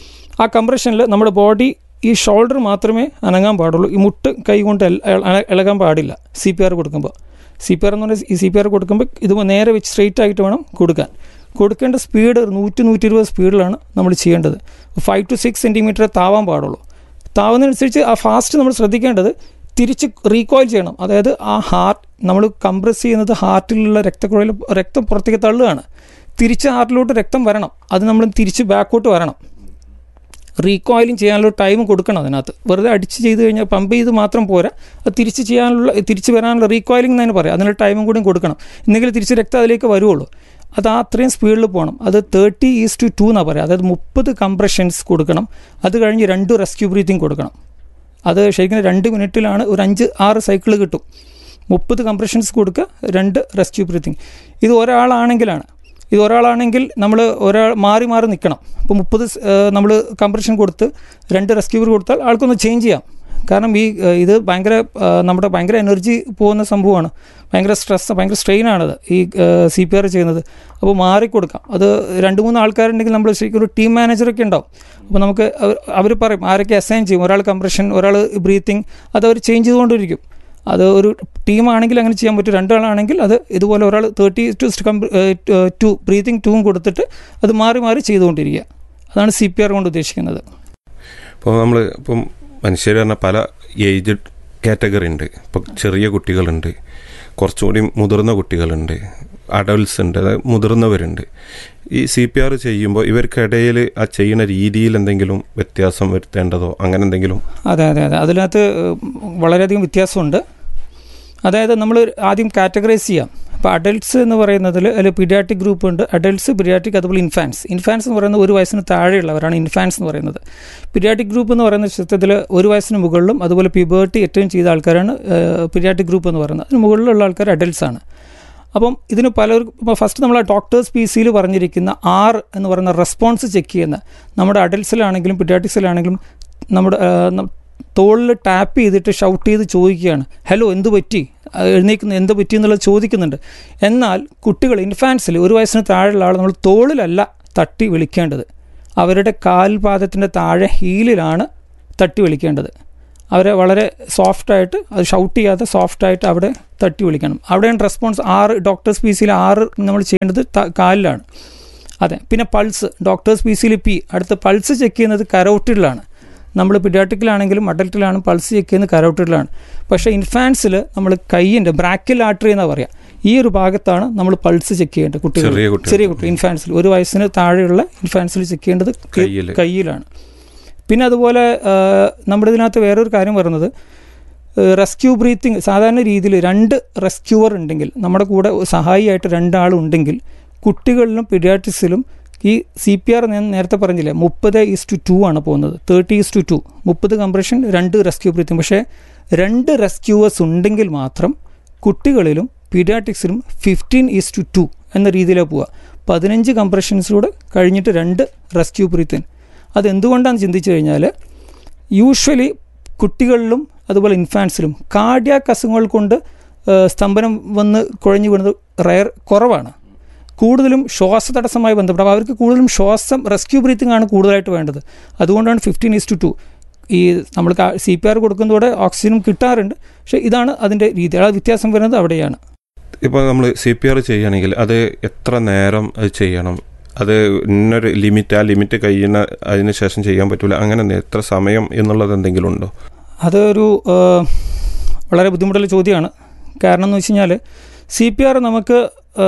ആ കംപ്രഷനിൽ നമ്മുടെ ബോഡി ഈ ഷോൾഡർ മാത്രമേ അനങ്ങാൻ പാടുള്ളൂ ഈ മുട്ട് കൈ കൊണ്ട് എൽ- എള- ഇളകാൻ പാടില്ല സി പി ആർ കൊടുക്കുമ്പോൾ സി പി ആർ എന്ന് പറഞ്ഞാൽ ഈ സി പി ആർ കൊടുക്കുമ്പോൾ ഇത് നേരെ വെച്ച് സ്ട്രെയിറ്റ് ആയിട്ട് വേണം കൊടുക്കാൻ കൊടുക്കേണ്ട സ്പീഡ് നൂറ്റി നൂറ്റി ഇരുപത് സ്പീഡിലാണ് നമ്മൾ ചെയ്യേണ്ടത് ഫൈവ് ടു സിക്സ് സെൻറ്റിമീറ്റർ താവാൻ പാടുള്ളൂ താവുന്നതനുസരിച്ച് ആ ഫാസ്റ്റ് നമ്മൾ ശ്രദ്ധിക്കേണ്ടത് തിരിച്ച് റീകോയിൽ ചെയ്യണം അതായത് ആ ഹാർട്ട് നമ്മൾ കംപ്രസ് ചെയ്യുന്നത് ഹാർട്ടിലുള്ള രക്തക്കുഴയിൽ രക്തം പുറത്തേക്ക് തള്ളുകയാണ് തിരിച്ച് ഹാർട്ടിലോട്ട് രക്തം വരണം അത് നമ്മൾ തിരിച്ച് ബാക്കോട്ട് വരണം റീകോയിലിംഗ് ചെയ്യാനുള്ള ടൈം കൊടുക്കണം അതിനകത്ത് വെറുതെ അടിച്ച് ചെയ്ത് കഴിഞ്ഞാൽ പമ്പ് ചെയ്ത് മാത്രം പോരാ അത് തിരിച്ച് ചെയ്യാനുള്ള തിരിച്ച് വരാനുള്ള റീകോയിലിംഗ് എന്ന് പറയാം അതിനുള്ള ടൈമും കൂടി കൊടുക്കണം എന്നെങ്കിൽ തിരിച്ച് രക്തം അതിലേക്ക് വരുള്ളൂ അത് ആ അത്രയും സ്പീഡിൽ പോകണം അത് തേർട്ടി ഈസ് ടു ടു എന്നാണ് പറയുക അതായത് മുപ്പത് കംപ്രഷൻസ് കൊടുക്കണം അത് കഴിഞ്ഞ് രണ്ട് റെസ്ക്യൂ ബ്രീത്തിങ് കൊടുക്കണം അത് ശരിക്കും രണ്ട് മിനിറ്റിലാണ് ഒരു അഞ്ച് ആറ് സൈക്കിൾ കിട്ടും മുപ്പത് കംപ്രഷൻസ് കൊടുക്കുക രണ്ട് റെസ്ക്യൂ ബ്രീത്തിങ് ഇത് ഒരാളാണെങ്കിലാണ് ഇത് ഒരാളാണെങ്കിൽ നമ്മൾ ഒരാൾ മാറി മാറി നിൽക്കണം ഇപ്പോൾ മുപ്പത് നമ്മൾ കംപ്രഷൻ കൊടുത്ത് രണ്ട് റെസ്ക്യൂ കൊടുത്താൽ ആൾക്കൊന്ന് ചേഞ്ച് ചെയ്യാം കാരണം ഈ ഏഹ്, ഇത് ഭയങ്കര ഏഹ്, നമ്മുടെ ഭയങ്കര എനർജി പോകുന്ന സംഭവമാണ് ഭയങ്കര സ്ട്രെസ് ഭയങ്കര സ്ട്രെയിനാണത് ഈ സി പി ആർ ചെയ്യുന്നത് അപ്പോൾ മാറിക്കൊടുക്കാം അത് രണ്ട് മൂന്ന് ആൾക്കാരുണ്ടെങ്കിൽ നമ്മൾ ശരിക്കും ഒരു ടീം മാനേജറൊക്കെ ഉണ്ടാവും അപ്പോൾ നമുക്ക് അവർ പറയും ആരൊക്കെ അസൈൻ ചെയ്യും ഒരാൾ കംപ്രഷൻ ഒരാൾ ബ്രീത്തിങ് അത് അവർ ചേഞ്ച് ചെയ്തുകൊണ്ടിരിക്കും അത് ഒരു ടീമാണെങ്കിൽ അങ്ങനെ ചെയ്യാൻ പറ്റും രണ്ടാളാണെങ്കിൽ അത് ഇതുപോലെ ഒരാൾ തേർട്ടി ടു ടു ബ്രീത്തിങ് ടൂവും കൊടുത്തിട്ട് അത് മാറി മാറി ചെയ്തുകൊണ്ടിരിക്കുക അതാണ് സി പി ആർ കൊണ്ട് ഉദ്ദേശിക്കുന്നത് ഇപ്പോൾ നമ്മൾ ഇപ്പം മനുഷ്യർ പറഞ്ഞാൽ പല ഏജ് കാറ്റഗറി ഉണ്ട് ഇപ്പം ചെറിയ കുട്ടികളുണ്ട് കുറച്ചുകൂടി മുതിർന്ന കുട്ടികളുണ്ട് അഡൽട്സ് ഉണ്ട് അതായത് മുതിർന്നവരുണ്ട് ഈ സി പി ആർ ചെയ്യുമ്പോൾ ഇവർക്കിടയിൽ ആ ചെയ്യുന്ന രീതിയിൽ എന്തെങ്കിലും വ്യത്യാസം വരുത്തേണ്ടതോ അങ്ങനെ എന്തെങ്കിലും അതെ അതെ അതെ അതിനകത്ത് ഏഹ്, വളരെയധികം വ്യത്യാസമുണ്ട് അതായത് നമ്മൾ ആദ്യം കാറ്റഗറൈസ് ചെയ്യാം ഇപ്പോൾ അഡൽട്ട്സ് എന്ന് പറയുന്നതിൽ അതിൽ പീഡിയാട്രിക് ഗ്രൂപ്പ് ഉണ്ട് അഡൽട്ട്സ് പീഡിയാട്രിക് അതുപോലെ ഇൻഫാൻസ് ഇൻഫാൻസ് എന്ന് പറയുന്നത് ഒരു വയസ്സിന് താഴെയുള്ളവരാണ് ഇൻഫാൻസ് എന്ന് പറയുന്നത് പീഡിയാട്രിക് ഗ്രൂപ്പ് എന്ന് പറയുന്ന ചിത്രത്തിൽ ഒരു വയസ്സിന് മുകളിലും അതുപോലെ പ്യൂബേർട്ടി ഏറ്റവും ചെയ്ത ആൾക്കാരാണ് പീഡിയാട്രിക് ഗ്രൂപ്പ് എന്ന് പറയുന്നത് അതിന് മുകളിലുള്ള ആൾക്കാർ അഡൽട്ട്സ് ആണ് അപ്പം ഇതിന് പലർക്കും ഇപ്പോൾ ഫസ്റ്റ് നമ്മൾ ഡോക്ടേഴ്സ് പി സിയിൽ പറഞ്ഞിരിക്കുന്ന ആർ എന്ന് പറയുന്ന റെസ്പോൺസ് ചെക്ക് ചെയ്യുന്ന നമ്മുടെ അഡൽട്ട്സിലാണെങ്കിലും പിഡിയാട്രിക്സിലാണെങ്കിലും നമ്മുടെ ആ, ന- തോളിൽ ടാപ്പ് ചെയ്തിട്ട് ഷൗട്ട് ചെയ്ത് ചോദിക്കുകയാണ് ഹലോ എന്ത് പറ്റി ആ, എഴുന്നേക്കുന്ന എന്ത് പറ്റി എന്നുള്ളത് ചോദിക്കുന്നുണ്ട് എന്നാൽ കുട്ടികൾ ഇൻഫാൻസിൽ ഒരു വയസ്സിന് താഴെയുള്ള ആൾ നമ്മൾ തോളിലല്ല തട്ടി വിളിക്കേണ്ടത് അവരുടെ കാൽപാദത്തിൻ്റെ താഴെ ഹീലിലാണ് തട്ടി വിളിക്കേണ്ടത് അവരെ വളരെ സോഫ്റ്റായിട്ട് അത് ഷൗട്ട് ചെയ്യാതെ സോഫ്റ്റായിട്ട് അവിടെ തട്ടി വിളിക്കണം അവിടെയാണ് റെസ്പോൺസ് ആറ് ഡോക്ടേഴ്സ് പി സിയിൽ ആറ് നമ്മൾ ചെയ്യേണ്ടത് ത- കാലിലാണ് അതെ പിന്നെ പൾസ് ഡോക്ടേഴ്സ് പി സിയിൽ പി അടുത്ത പൾസ് ചെക്ക് ചെയ്യുന്നത് കരോട്ടിഡിലാണ് നമ്മൾ പിഡിയാട്രിക്കിലാണെങ്കിലും അഡൽട്ടിലാണ് പൾസ് ചെക്ക് ചെയ്യുന്നത് കരോട്ടിഡിലാണ് പക്ഷേ ഇൻഫാൻസിൽ നമ്മൾ കൈയിൻ്റെ ബ്രാക്കിൽ ആർട്ടറി എന്നാണ് പറയുക ഈ ഒരു ഭാഗത്താണ് നമ്മൾ പൾസ് ചെക്ക് ചെയ്യേണ്ടത് കുട്ടികൾ ചെറിയ കുട്ടികൾ. ചെറിയ കുട്ടി ഇൻഫാൻസിൽ ഒരു വയസ്സിന് താഴെയുള്ള ഇൻഫാൻസിൽ ചെക്ക് ചെയ്യേണ്ടത് ക- കയ്യില്. കയ്യിലാണ് പിന്നെ അതുപോലെ ആ, നമ്മുടെ ഇതിനകത്ത് വേറൊരു കാര്യം പറയുന്നത് റെസ്ക്യൂ ബ്രീത്തിങ് സാധാരണ രീതിയിൽ രണ്ട് റെസ്ക്യൂവർ ഉണ്ടെങ്കിൽ നമ്മുടെ കൂടെ സഹായിയായിട്ട് രണ്ടാളുണ്ടെങ്കിൽ കുട്ടികളിലും പീഡിയാട്രിക്സിലും ഈ സി പി ആർ ഞാൻ നേരത്തെ പറഞ്ഞില്ലേ മുപ്പത് ഈസ് ടു ടു ആണ് പോകുന്നത് തേർട്ടി ഈസ് ടു ടു മുപ്പത് കംപ്രഷൻ രണ്ട് റെസ്ക്യൂ ബ്രീത്തിങ് പക്ഷേ രണ്ട് റെസ്ക്യൂവേഴ്സ് ഉണ്ടെങ്കിൽ മാത്രം കുട്ടികളിലും പീഡിയാട്രിക്സിലും ഫിഫ്റ്റീൻ ഈസ് ടു ടു എന്ന രീതിയിലാണ് പോവുക പതിനഞ്ച് കംപ്രഷൻസിലൂടെ കഴിഞ്ഞിട്ട് രണ്ട് റെസ്ക്യൂ ബ്രീത്തിങ് അതെന്തുകൊണ്ടാണെന്ന് ചിന്തിച്ചു കഴിഞ്ഞാൽ യൂഷ്വലി കുട്ടികളിലും അതുപോലെ ഇൻഫാൻസിലും കാർഡിയാക് അസുഖങ്ങൾ കൊണ്ട് ആ, സ്തംഭനം വന്ന് കുഴഞ്ഞു വീണത് റയർ കുറവാണ് കൂടുതലും ശ്വാസതടസ്സമായി ബന്ധപ്പെട്ട് അപ്പോൾ അവർക്ക് കൂടുതലും ശ്വാസം റെസ്ക്യൂ ബ്രീത്തിങ് ആണ് കൂടുതലായിട്ട് വേണ്ടത് അതുകൊണ്ടാണ് ഫിഫ്റ്റീൻ ഈസ് ടു ടു ഈ നമ്മൾ സി പി ആർ കൊടുക്കുന്നതോടെ ഓക്സിജനും കിട്ടാറുണ്ട് പക്ഷേ ഇതാണ് അതിൻ്റെ രീതി ആ വ്യത്യാസം വരുന്നത് അവിടെയാണ് ഇപ്പോൾ നമ്മൾ സി പി ആർ ചെയ്യുകയാണെങ്കിൽ അത് എത്ര നേരം അത് ചെയ്യണം അത് ഇന്നൊരു ലിമിറ്റ് ആ ലിമിറ്റ് കഴിയുന്ന അതിന് ശേഷം ചെയ്യാൻ പറ്റില്ല അങ്ങനെ എന്തെ- എത്ര സമയം എന്നുള്ളത് എന്തെങ്കിലും ഉണ്ടോ അതൊരു ആ, വളരെ ബുദ്ധിമുട്ടുള്ള ചോദ്യമാണ് കാരണം എന്ന് വെച്ച് കഴിഞ്ഞാൽ സി പി ആർ നമുക്ക് ആ,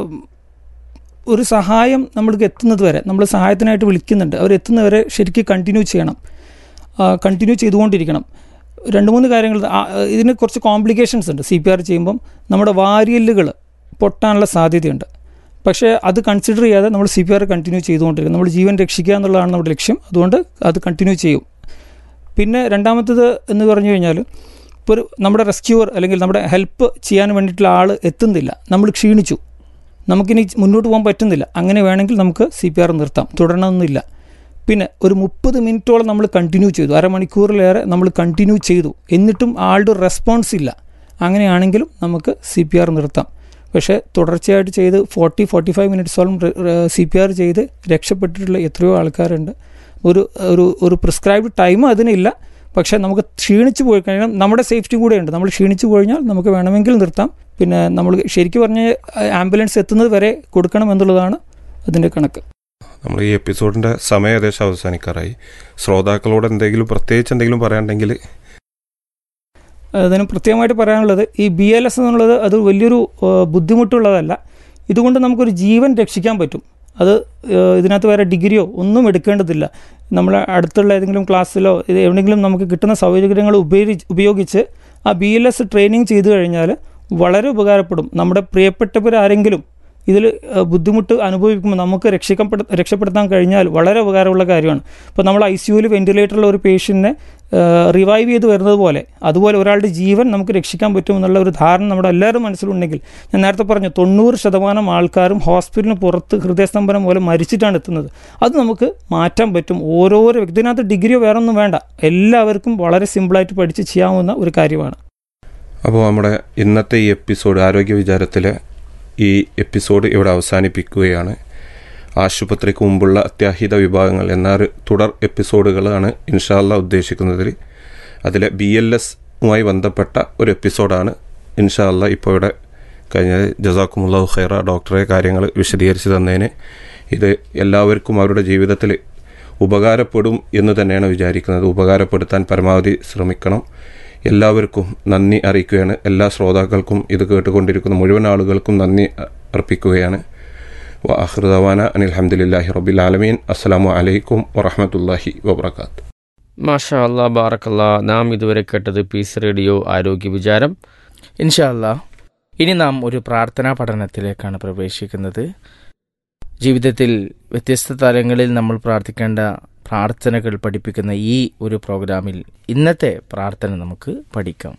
ഒരു സഹായം നമ്മൾക്ക് എത്തുന്നത് വരെ നമ്മൾ സഹായത്തിനായിട്ട് വിളിക്കുന്നുണ്ട് അവർ എത്തുന്നവരെ ശരിക്കും കണ്ടിന്യൂ ചെയ്യണം കണ്ടിന്യൂ ചെയ്തുകൊണ്ടിരിക്കണം രണ്ട് മൂന്ന് കാര്യങ്ങൾ ആ, ഇതിന് കുറച്ച് കോംപ്ലിക്കേഷൻസ് ഉണ്ട് സി പി ആർ ചെയ്യുമ്പം നമ്മുടെ വാരിയല്ലുകൾ പൊട്ടാനുള്ള സാധ്യതയുണ്ട് പക്ഷേ അത് കൺസിഡർ ചെയ്യാതെ നമ്മൾ സി പി ആർ കണ്ടിന്യൂ ചെയ്തുകൊണ്ടിരിക്കും നമ്മൾ ജീവൻ രക്ഷിക്കുക എന്നുള്ളതാണ് നമ്മുടെ ലക്ഷ്യം അതുകൊണ്ട് അത് കണ്ടിന്യൂ ചെയ്യും പിന്നെ രണ്ടാമത്തത് എന്ന് പറഞ്ഞു കഴിഞ്ഞാൽ ഇപ്പോൾ ഒരു നമ്മുടെ റെസ്ക്യൂവർ അല്ലെങ്കിൽ നമ്മുടെ ഹെൽപ്പ് ചെയ്യാൻ വേണ്ടിയിട്ടുള്ള ആൾ എത്തുന്നില്ല നമ്മൾ ക്ഷീണിച്ചു നമുക്കിനി മുന്നോട്ട് പോകാൻ പറ്റുന്നില്ല അങ്ങനെ വേണമെങ്കിൽ നമുക്ക് സി പി ആർ നിർത്താം തുടരണമെന്നില്ല പിന്നെ ഒരു മുപ്പത് മിനിറ്റോളം നമ്മൾ കണ്ടിന്യൂ ചെയ്തു അരമണിക്കൂറിലേറെ നമ്മൾ കണ്ടിന്യൂ ചെയ്തു എന്നിട്ടും ആളുടെ റെസ്പോൺസ് ഇല്ല അങ്ങനെയാണെങ്കിലും നമുക്ക് സി പി ആർ നിർത്താം പക്ഷേ തുടർച്ചയായിട്ട് ചെയ്ത് ഫോർട്ടി ഫോർട്ടി ഫൈവ് മിനിറ്റ്സോളം സി പി ആർ ചെയ്ത് രക്ഷപ്പെട്ടിട്ടുള്ള എത്രയോ ആൾക്കാരുണ്ട് ഒരു ഒരു ഒരു പ്രിസ്ക്രൈബ്ഡ് ടൈം അതിനില്ല പക്ഷേ നമുക്ക് ക്ഷീണിച്ചു പോയി കഴിഞ്ഞാൽ നമ്മുടെ സേഫ്റ്റി കൂടെ ഉണ്ട് നമ്മൾ ക്ഷീണിച്ചു കഴിഞ്ഞാൽ നമുക്ക് വേണമെങ്കിൽ നിർത്താം പിന്നെ നമ്മൾ ശരിക്കും പറഞ്ഞ ആംബുലൻസ് എത്തുന്നത് വരെ കൊടുക്കണം എന്നുള്ളതാണ് അതിൻ്റെ കണക്ക് നമ്മൾ ഈ എപ്പിസോഡിൻ്റെ സമയം ഏകദേശം അവസാനിക്കാറായി ശ്രോതാക്കളോട് എന്തെങ്കിലും പ്രത്യേകിച്ച് എന്തെങ്കിലും പറയാനുണ്ടെങ്കിൽ അതിന് പ്രത്യേകമായിട്ട് പറയാനുള്ളത് ഈ ബി എൽ എസ് എന്നുള്ളത് അത് വലിയൊരു ആ, ബുദ്ധിമുട്ടുള്ളതല്ല ഇതുകൊണ്ട് നമുക്കൊരു ജീവൻ രക്ഷിക്കാൻ പറ്റും അത് ആ, ഇതിനകത്ത് വേറെ ഡിഗ്രിയോ ഒന്നും എടുക്കേണ്ടതില്ല നമ്മൾ അടുത്തുള്ള ഏതെങ്കിലും ക്ലാസ്സിലോ ഇത് എവിടെയെങ്കിലും നമുക്ക് കിട്ടുന്ന സൗകര്യങ്ങൾ ഉപയോഗിച്ച് ഉപയോഗിച്ച് ആ ബി എൽ എസ് ട്രെയിനിങ് ചെയ്തു കഴിഞ്ഞാൽ വളരെ ഉപകാരപ്പെടും നമ്മുടെ പ്രിയപ്പെട്ടവരാരെങ്കിലും ഇതിൽ ബുദ്ധിമുട്ട് അനുഭവിക്കുമ്പോൾ നമുക്ക് രക്ഷിക്കപ്പെടു രക്ഷപ്പെടുത്താൻ കഴിഞ്ഞാൽ വളരെ ഉപകാരമുള്ള കാര്യമാണ് ഇപ്പോൾ നമ്മൾ ഐ സിയുവിൽ വെന്റിലേറ്ററിലുള്ള ഒരു പേഷ്യൻറ്റിനെ റിവൈവ് ചെയ്ത് വരുന്നത് പോലെ അതുപോലെ ഒരാളുടെ ജീവൻ നമുക്ക് രക്ഷിക്കാൻ പറ്റും എന്നുള്ള ഒരു ധാരണ നമ്മുടെ എല്ലാവരും മനസ്സിലുണ്ടെങ്കിൽ ഞാൻ നേരത്തെ പറഞ്ഞു തൊണ്ണൂറ് ശതമാനം ആൾക്കാരും ഹോസ്പിറ്റലിന് പുറത്ത് ഹൃദയസ്തംഭനം മൂലം മരിച്ചിട്ടാണ് എത്തുന്നത് അത് നമുക്ക് മാറ്റാൻ പറ്റും ഓരോരോ വ്യക്തി ഇതിനകത്ത് ഡിഗ്രിയോ വേറെ ഒന്നും വേണ്ട എല്ലാവർക്കും വളരെ സിമ്പിളായിട്ട് പഠിച്ച് ചെയ്യാവുന്ന ഒരു കാര്യമാണ് അപ്പോൾ നമ്മുടെ ഇന്നത്തെ ഈ എപ്പിസോഡ് ആരോഗ്യ വിചാരത്തിലെ ഈ എപ്പിസോഡ് ഇവിടെ അവസാനിപ്പിക്കുകയാണ് ആശുപത്രിക്ക് മുമ്പുള്ള അത്യാഹിത വിഭാഗങ്ങൾ എന്ന ഒരു തുടർ എപ്പിസോഡുകളാണ് ഇൻഷാല്ല ഉദ്ദേശിക്കുന്നതിൽ അതിലെ ബി എൽ എസുമായി ബന്ധപ്പെട്ട ഒരു എപ്പിസോഡാണ് ഇൻഷാല്ല ഇപ്പോൾ ഇവിടെ കഴിഞ്ഞത് ജസാക്കുമുല്ലാഹു ഖൈറ ഡോക്ടറെ കാര്യങ്ങൾ വിശദീകരിച്ച് തന്നതിന് ഇത് എല്ലാവർക്കും അവരുടെ ജീവിതത്തിൽ ഉപകാരപ്പെടും എന്ന് തന്നെയാണ് വിചാരിക്കുന്നത് ഉപകാരപ്പെടുത്താൻ പരമാവധി ശ്രമിക്കണം എല്ലാവർക്കും നന്ദി അറിയിക്കുകയാണ് എല്ലാ ശ്രോതാക്കൾക്കും ഇത് കേട്ടുകൊണ്ടിരിക്കുന്ന മുഴുവൻ ആളുകൾക്കും നന്ദി അർപ്പിക്കുകയാണ് വാഹൃദവാന അനിൽ അഹമ്മദില്ലാഹി റബ്ബിൽ ആലമീൻ അസ്സലാമു അലൈക്കും വറഹമത്തല്ലാഹി വബർക്കാത്ത് മാഷാ അല്ലാ ബാറക്കല്ലാ നാം ഇതുവരെ കേട്ടത് പീസ് റേഡിയോ ആരോഗ്യ വിചാരം ഇൻഷാല്ല ഇനി നാം ഒരു പ്രാർത്ഥനാ പഠനത്തിലേക്കാണ് പ്രവേശിക്കുന്നത് ജീവിതത്തിൽ വ്യത്യസ്ത തലങ്ങളിൽ നമ്മൾ പ്രാർത്ഥിക്കേണ്ട പ്രാർത്ഥനകൾ പഠിപ്പിക്കുന്ന ഈ ഒരു പ്രോഗ്രാമിൽ ഇന്നത്തെ പ്രാർത്ഥന നമുക്ക് പഠിക്കാം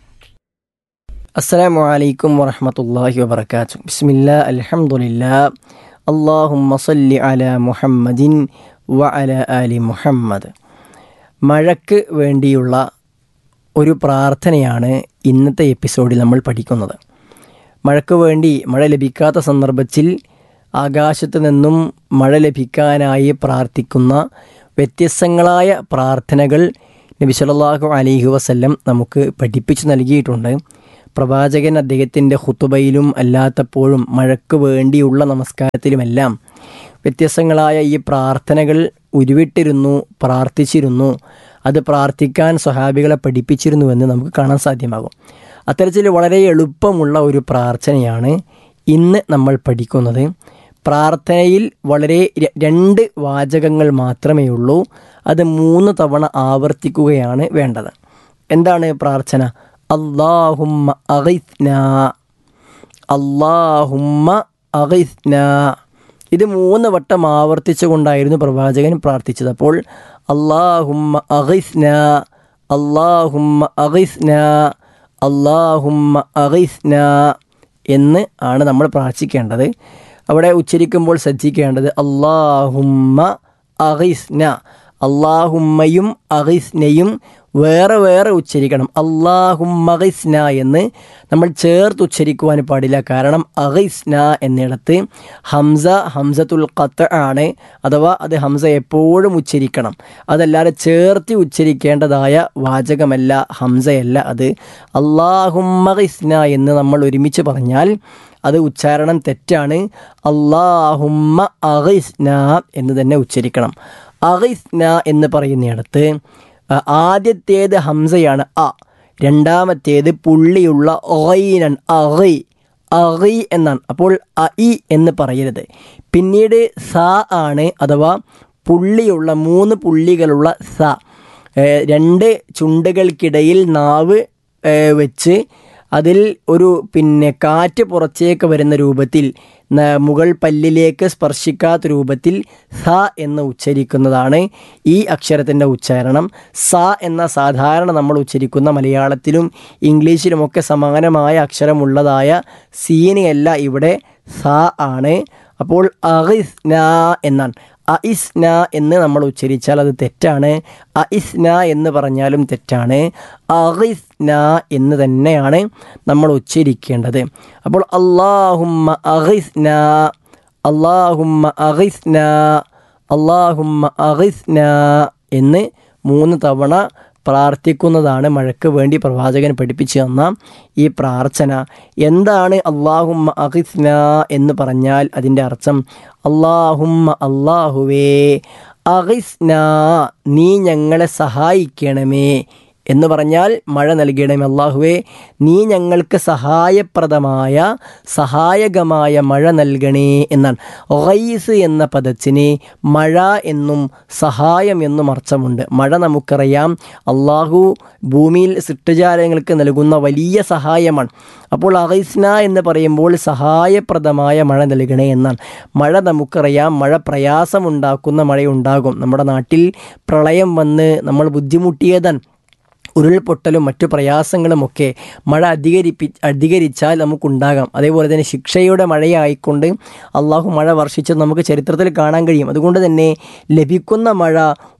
السلام عليكم ورحمة الله وبركاته بسم الله الحمد لله اللهم صل على محمد وعلى آل محمد മഴയ്ക്ക് വേണ്ടിയുള്ള ഒരു പ്രാർത്ഥനയാണ് ഇന്നത്തെ എപ്പിസോഡിൽ നമ്മൾ പഠിക്കുന്നത് മഴയ്ക്ക് വേണ്ടി മഴ ലഭിക്കാത്ത സന്ദർഭത്തിൽ ആകാശത്ത് നിന്നും മഴ ലഭിക്കാനായി പ്രാർത്ഥിക്കുന്ന വ്യത്യസ്തങ്ങളായ പ്രാർത്ഥനകൾ നബി സല്ലല്ലാഹു അലൈഹി വസല്ലം നമുക്ക് പഠിപ്പിച്ചു നൽകിയിട്ടുണ്ട് പ്രവാചകൻ അദ്ദേഹത്തിൻ്റെ ഹുത്തുബയിലും അല്ലാത്തപ്പോഴും മഴയ്ക്ക് വേണ്ടിയുള്ള നമസ്കാരത്തിലുമെല്ലാം വ്യത്യസ്തങ്ങളായ ഈ പ്രാർത്ഥനകൾ ഉരുവിട്ടിരുന്നു പ്രാർത്ഥിച്ചിരുന്നു അത് പ്രാർത്ഥിക്കാൻ സ്വഹാബികളെ പഠിപ്പിച്ചിരുന്നുവെന്ന് നമുക്ക് കാണാൻ സാധ്യമാകും അത്തരത്തിൽ വളരെ എളുപ്പമുള്ള ഒരു പ്രാർത്ഥനയാണ് ഇന്ന് നമ്മൾ പഠിക്കുന്നത് പ്രാർത്ഥനയിൽ വളരെ ര- രണ്ട് വാചകങ്ങൾ മാത്രമേ ഉള്ളൂ അത് മൂന്ന് തവണ ആവർത്തിക്കുകയാണ് വേണ്ടത് എന്താണ് പ്രാർത്ഥന അള്ളാഹുമ്മ അഗിത്ന അള്ളാഹുമ്മ അഗിത്ന ഇത് മൂന്ന് വട്ടം ആവർത്തിച്ചുകൊണ്ടായിരുന്നു പ്രവാചകൻ പ്രാർത്ഥിച്ചത് അപ്പോൾ അള്ളാഹുമ്മ അഗിസ്ന അള്ളാഹുമ്മ അഗിസ്ന അള്ളാഹുമ്മ അഗിസ്ന എന്ന് ആണ് നമ്മൾ പ്രാർത്ഥിക്കേണ്ടത് അവിടെ ഉച്ചരിക്കുമ്പോൾ ശ്രദ്ധിക്കേണ്ടത് അള്ളാഹുമ്മ അഗിസ്ന അള്ളാഹുമ്മയും അഗിസ്നയും വേറെ വേറെ ഉച്ചരിക്കണം അള്ളാഹുമ്മഗിസ്ന എന്ന് നമ്മൾ ചേർത്ത് ഉച്ചരിക്കുവാൻ പാടില്ല കാരണം അഗിസ്ന എന്നിടത്ത് ഹംസ ഹംസത്തുൽ ഖത്ത് ആണ് അഥവാ അത് ഹംസ എപ്പോഴും ഉച്ചരിക്കണം അതല്ലാതെ ചേർത്ത് ഉച്ചരിക്കേണ്ടതായ വാചകമല്ല ഹംസയല്ല അത് അള്ളാഹുമ്മഗിസ്ന എന്ന് നമ്മൾ ഒരുമിച്ച് പറഞ്ഞാൽ അത് ഉച്ചാരണം തെറ്റാണ് അള്ളാഹുമ്മ അഗിസ്ന എന്ന് തന്നെ ഉച്ചരിക്കണം അഗിസ്ന എന്ന് പറയുന്നിടത്ത് ആദ്യത്തേത് ഹംസയാണ് അ രണ്ടാമത്തേത് പുള്ളിയുള്ള ഒയ്നൻ അഗി അഗി എന്നാണ് അപ്പോൾ അ ഇ എന്ന് പറയരുത് പിന്നീട് സ ആണ് അഥവാ പുള്ളിയുള്ള മൂന്ന് പുള്ളികളുള്ള സ രണ്ട് ചുണ്ടുകൾക്കിടയിൽ നാവ് വെച്ച് അതിൽ ഒരു പിന്നെ കാറ്റ് പുറത്തേക്ക് വരുന്ന രൂപത്തിൽ മുകൾ പല്ലിലേക്ക് സ്പർശിക്കാത്ത രൂപത്തിൽ സ എന്ന് ഉച്ചരിക്കുന്നതാണ് ഈ അക്ഷരത്തിൻ്റെ ഉച്ചാരണം സ എന്ന സാധാരണ നമ്മൾ ഉച്ചരിക്കുന്ന മലയാളത്തിലും ഇംഗ്ലീഷിലുമൊക്കെ സമാനമായ അക്ഷരമുള്ളതായ സീനയല്ല ഇവിടെ സ ആണ് അപ്പോൾ അഹിസ്ന എന്നാണ് അഇസ്ന എന്ന് നമ്മൾ ഉച്ചരിച്ചാൽ അത് തെറ്റാണ് അഇസ്ന എന്ന് പറഞ്ഞാലും തെറ്റാണ് അഹിസ്ന എന്ന് തന്നെയാണ് നമ്മൾ ഉച്ചരിക്കേണ്ടത് അപ്പോൾ അള്ളാഹുമ്മ അഹിസ്ന അള്ളാഹുമ്മ അഹിസ്ന അള്ളാഹുമ്മ അഹിസ്ന എന്ന് മൂന്ന് തവണ പ്രാർത്ഥിക്കുന്നതാണ് മഴയ്ക്ക് വേണ്ടി പ്രവാചകൻ പഠിപ്പിച്ചു തന്ന ഈ പ്രാർത്ഥന എന്താണ് അള്ളാഹുമ്മ അഹിസ്ന എന്ന് പറഞ്ഞാൽ അതിൻ്റെ അർത്ഥം അള്ളാഹുമ്മ അള്ളാഹുവേ അഹിസ്ന നീ ഞങ്ങളെ സഹായിക്കണമേ എന്ന് പറഞ്ഞാൽ മഴ നൽകണമേ അള്ളാഹുവേ നീ ഞങ്ങൾക്ക് സഹായപ്രദമായ സഹായകമായ മഴ നൽകണേ എന്നാണ് ഒഹൈസ് എന്ന പദത്തിന് മഴ എന്നും സഹായം എന്നും അർത്ഥമുണ്ട് മഴ നമുക്കറിയാം അള്ളാഹു ഭൂമിയിൽ സൃഷ്ടജാലങ്ങൾക്ക് നൽകുന്ന വലിയ സഹായമാണ് അപ്പോൾ അഹൈസ്ന എന്ന് പറയുമ്പോൾ സഹായപ്രദമായ മഴ നൽകണേ എന്നാണ് മഴ നമുക്കറിയാം മഴ പ്രയാസമുണ്ടാക്കുന്ന മഴയുണ്ടാകും നമ്മുടെ നാട്ടിൽ പ്രളയം വന്ന് നമ്മൾ ബുദ്ധിമുട്ടിയതാണ് ഉരുൾപൊട്ടലും മറ്റു പ്രയാസങ്ങളുമൊക്കെ മഴ അധികരിപ്പി അധികരിച്ചാൽ നമുക്കുണ്ടാകാം അതേപോലെ തന്നെ ശിക്ഷയുടെ മഴയായിക്കൊണ്ട് അള്ളാഹു മഴ വർഷിച്ചത് നമുക്ക് ചരിത്രത്തിൽ കാണാൻ കഴിയും അതുകൊണ്ട് തന്നെ ലഭിക്കുന്ന മഴ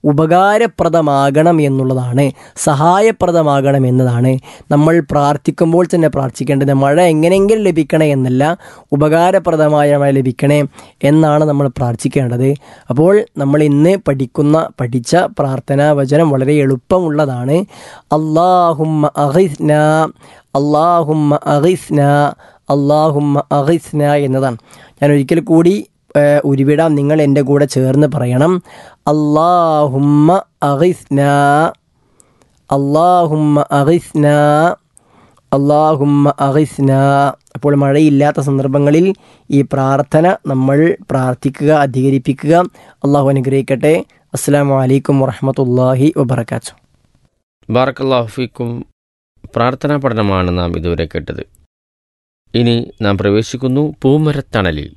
ഉപകാരപ്രദമാകണം എന്നുള്ളതാണ് സഹായപ്രദമാകണം എന്നതാണ് നമ്മൾ പ്രാർത്ഥിക്കുമ്പോൾ തന്നെ പ്രാർത്ഥിക്കേണ്ടത് മഴ എങ്ങനെയെങ്കിലും ലഭിക്കണേ എന്നല്ല ഉപകാരപ്രദമായ മഴ ലഭിക്കണേ എന്നാണ് നമ്മൾ പ്രാർത്ഥിക്കേണ്ടത് അപ്പോൾ നമ്മൾ ഇന്ന് പഠിക്കുന്ന പഠിച്ച പ്രാർത്ഥനാ വചനം വളരെ എളുപ്പമുള്ളതാണ് അള്ളാഹുമ്മ അഹിസ്ന അള്ളാഹുമ്മ അഹിസ്ന അള്ളാഹുമ്മ അഹിസ്ന എന്നതാണ് ഞാൻ ഒരിക്കൽ കൂടി ഉരുവിടാം നിങ്ങൾ എൻ്റെ കൂടെ ചേർന്ന് പറയണം അള്ളാഹുമ്മ അഹിസ്ന അള്ളാഹുമ്മ അഹിസ്ന അള്ളാഹുമ്മ അഹിസ്ന അപ്പോൾ മഴയില്ലാത്ത സന്ദർഭങ്ങളിൽ ഈ പ്രാർത്ഥന നമ്മൾ പ്രാർത്ഥിക്കുക അധികരിപ്പിക്കുക അള്ളാഹു അനുഗ്രഹിക്കട്ടെ അസ്സാം വലൈക്കും വറഹമത്തല്ലാഹി വബർക്കാത്തു ബാറക്കല്ലാഹുഫിക്കും പ്രാർത്ഥനാ പഠനമാണ് നാം ഇതുവരെ കേട്ടത് ഇനി നാം പ്രവേശിക്കുന്നു പൂമരത്തണലിൽ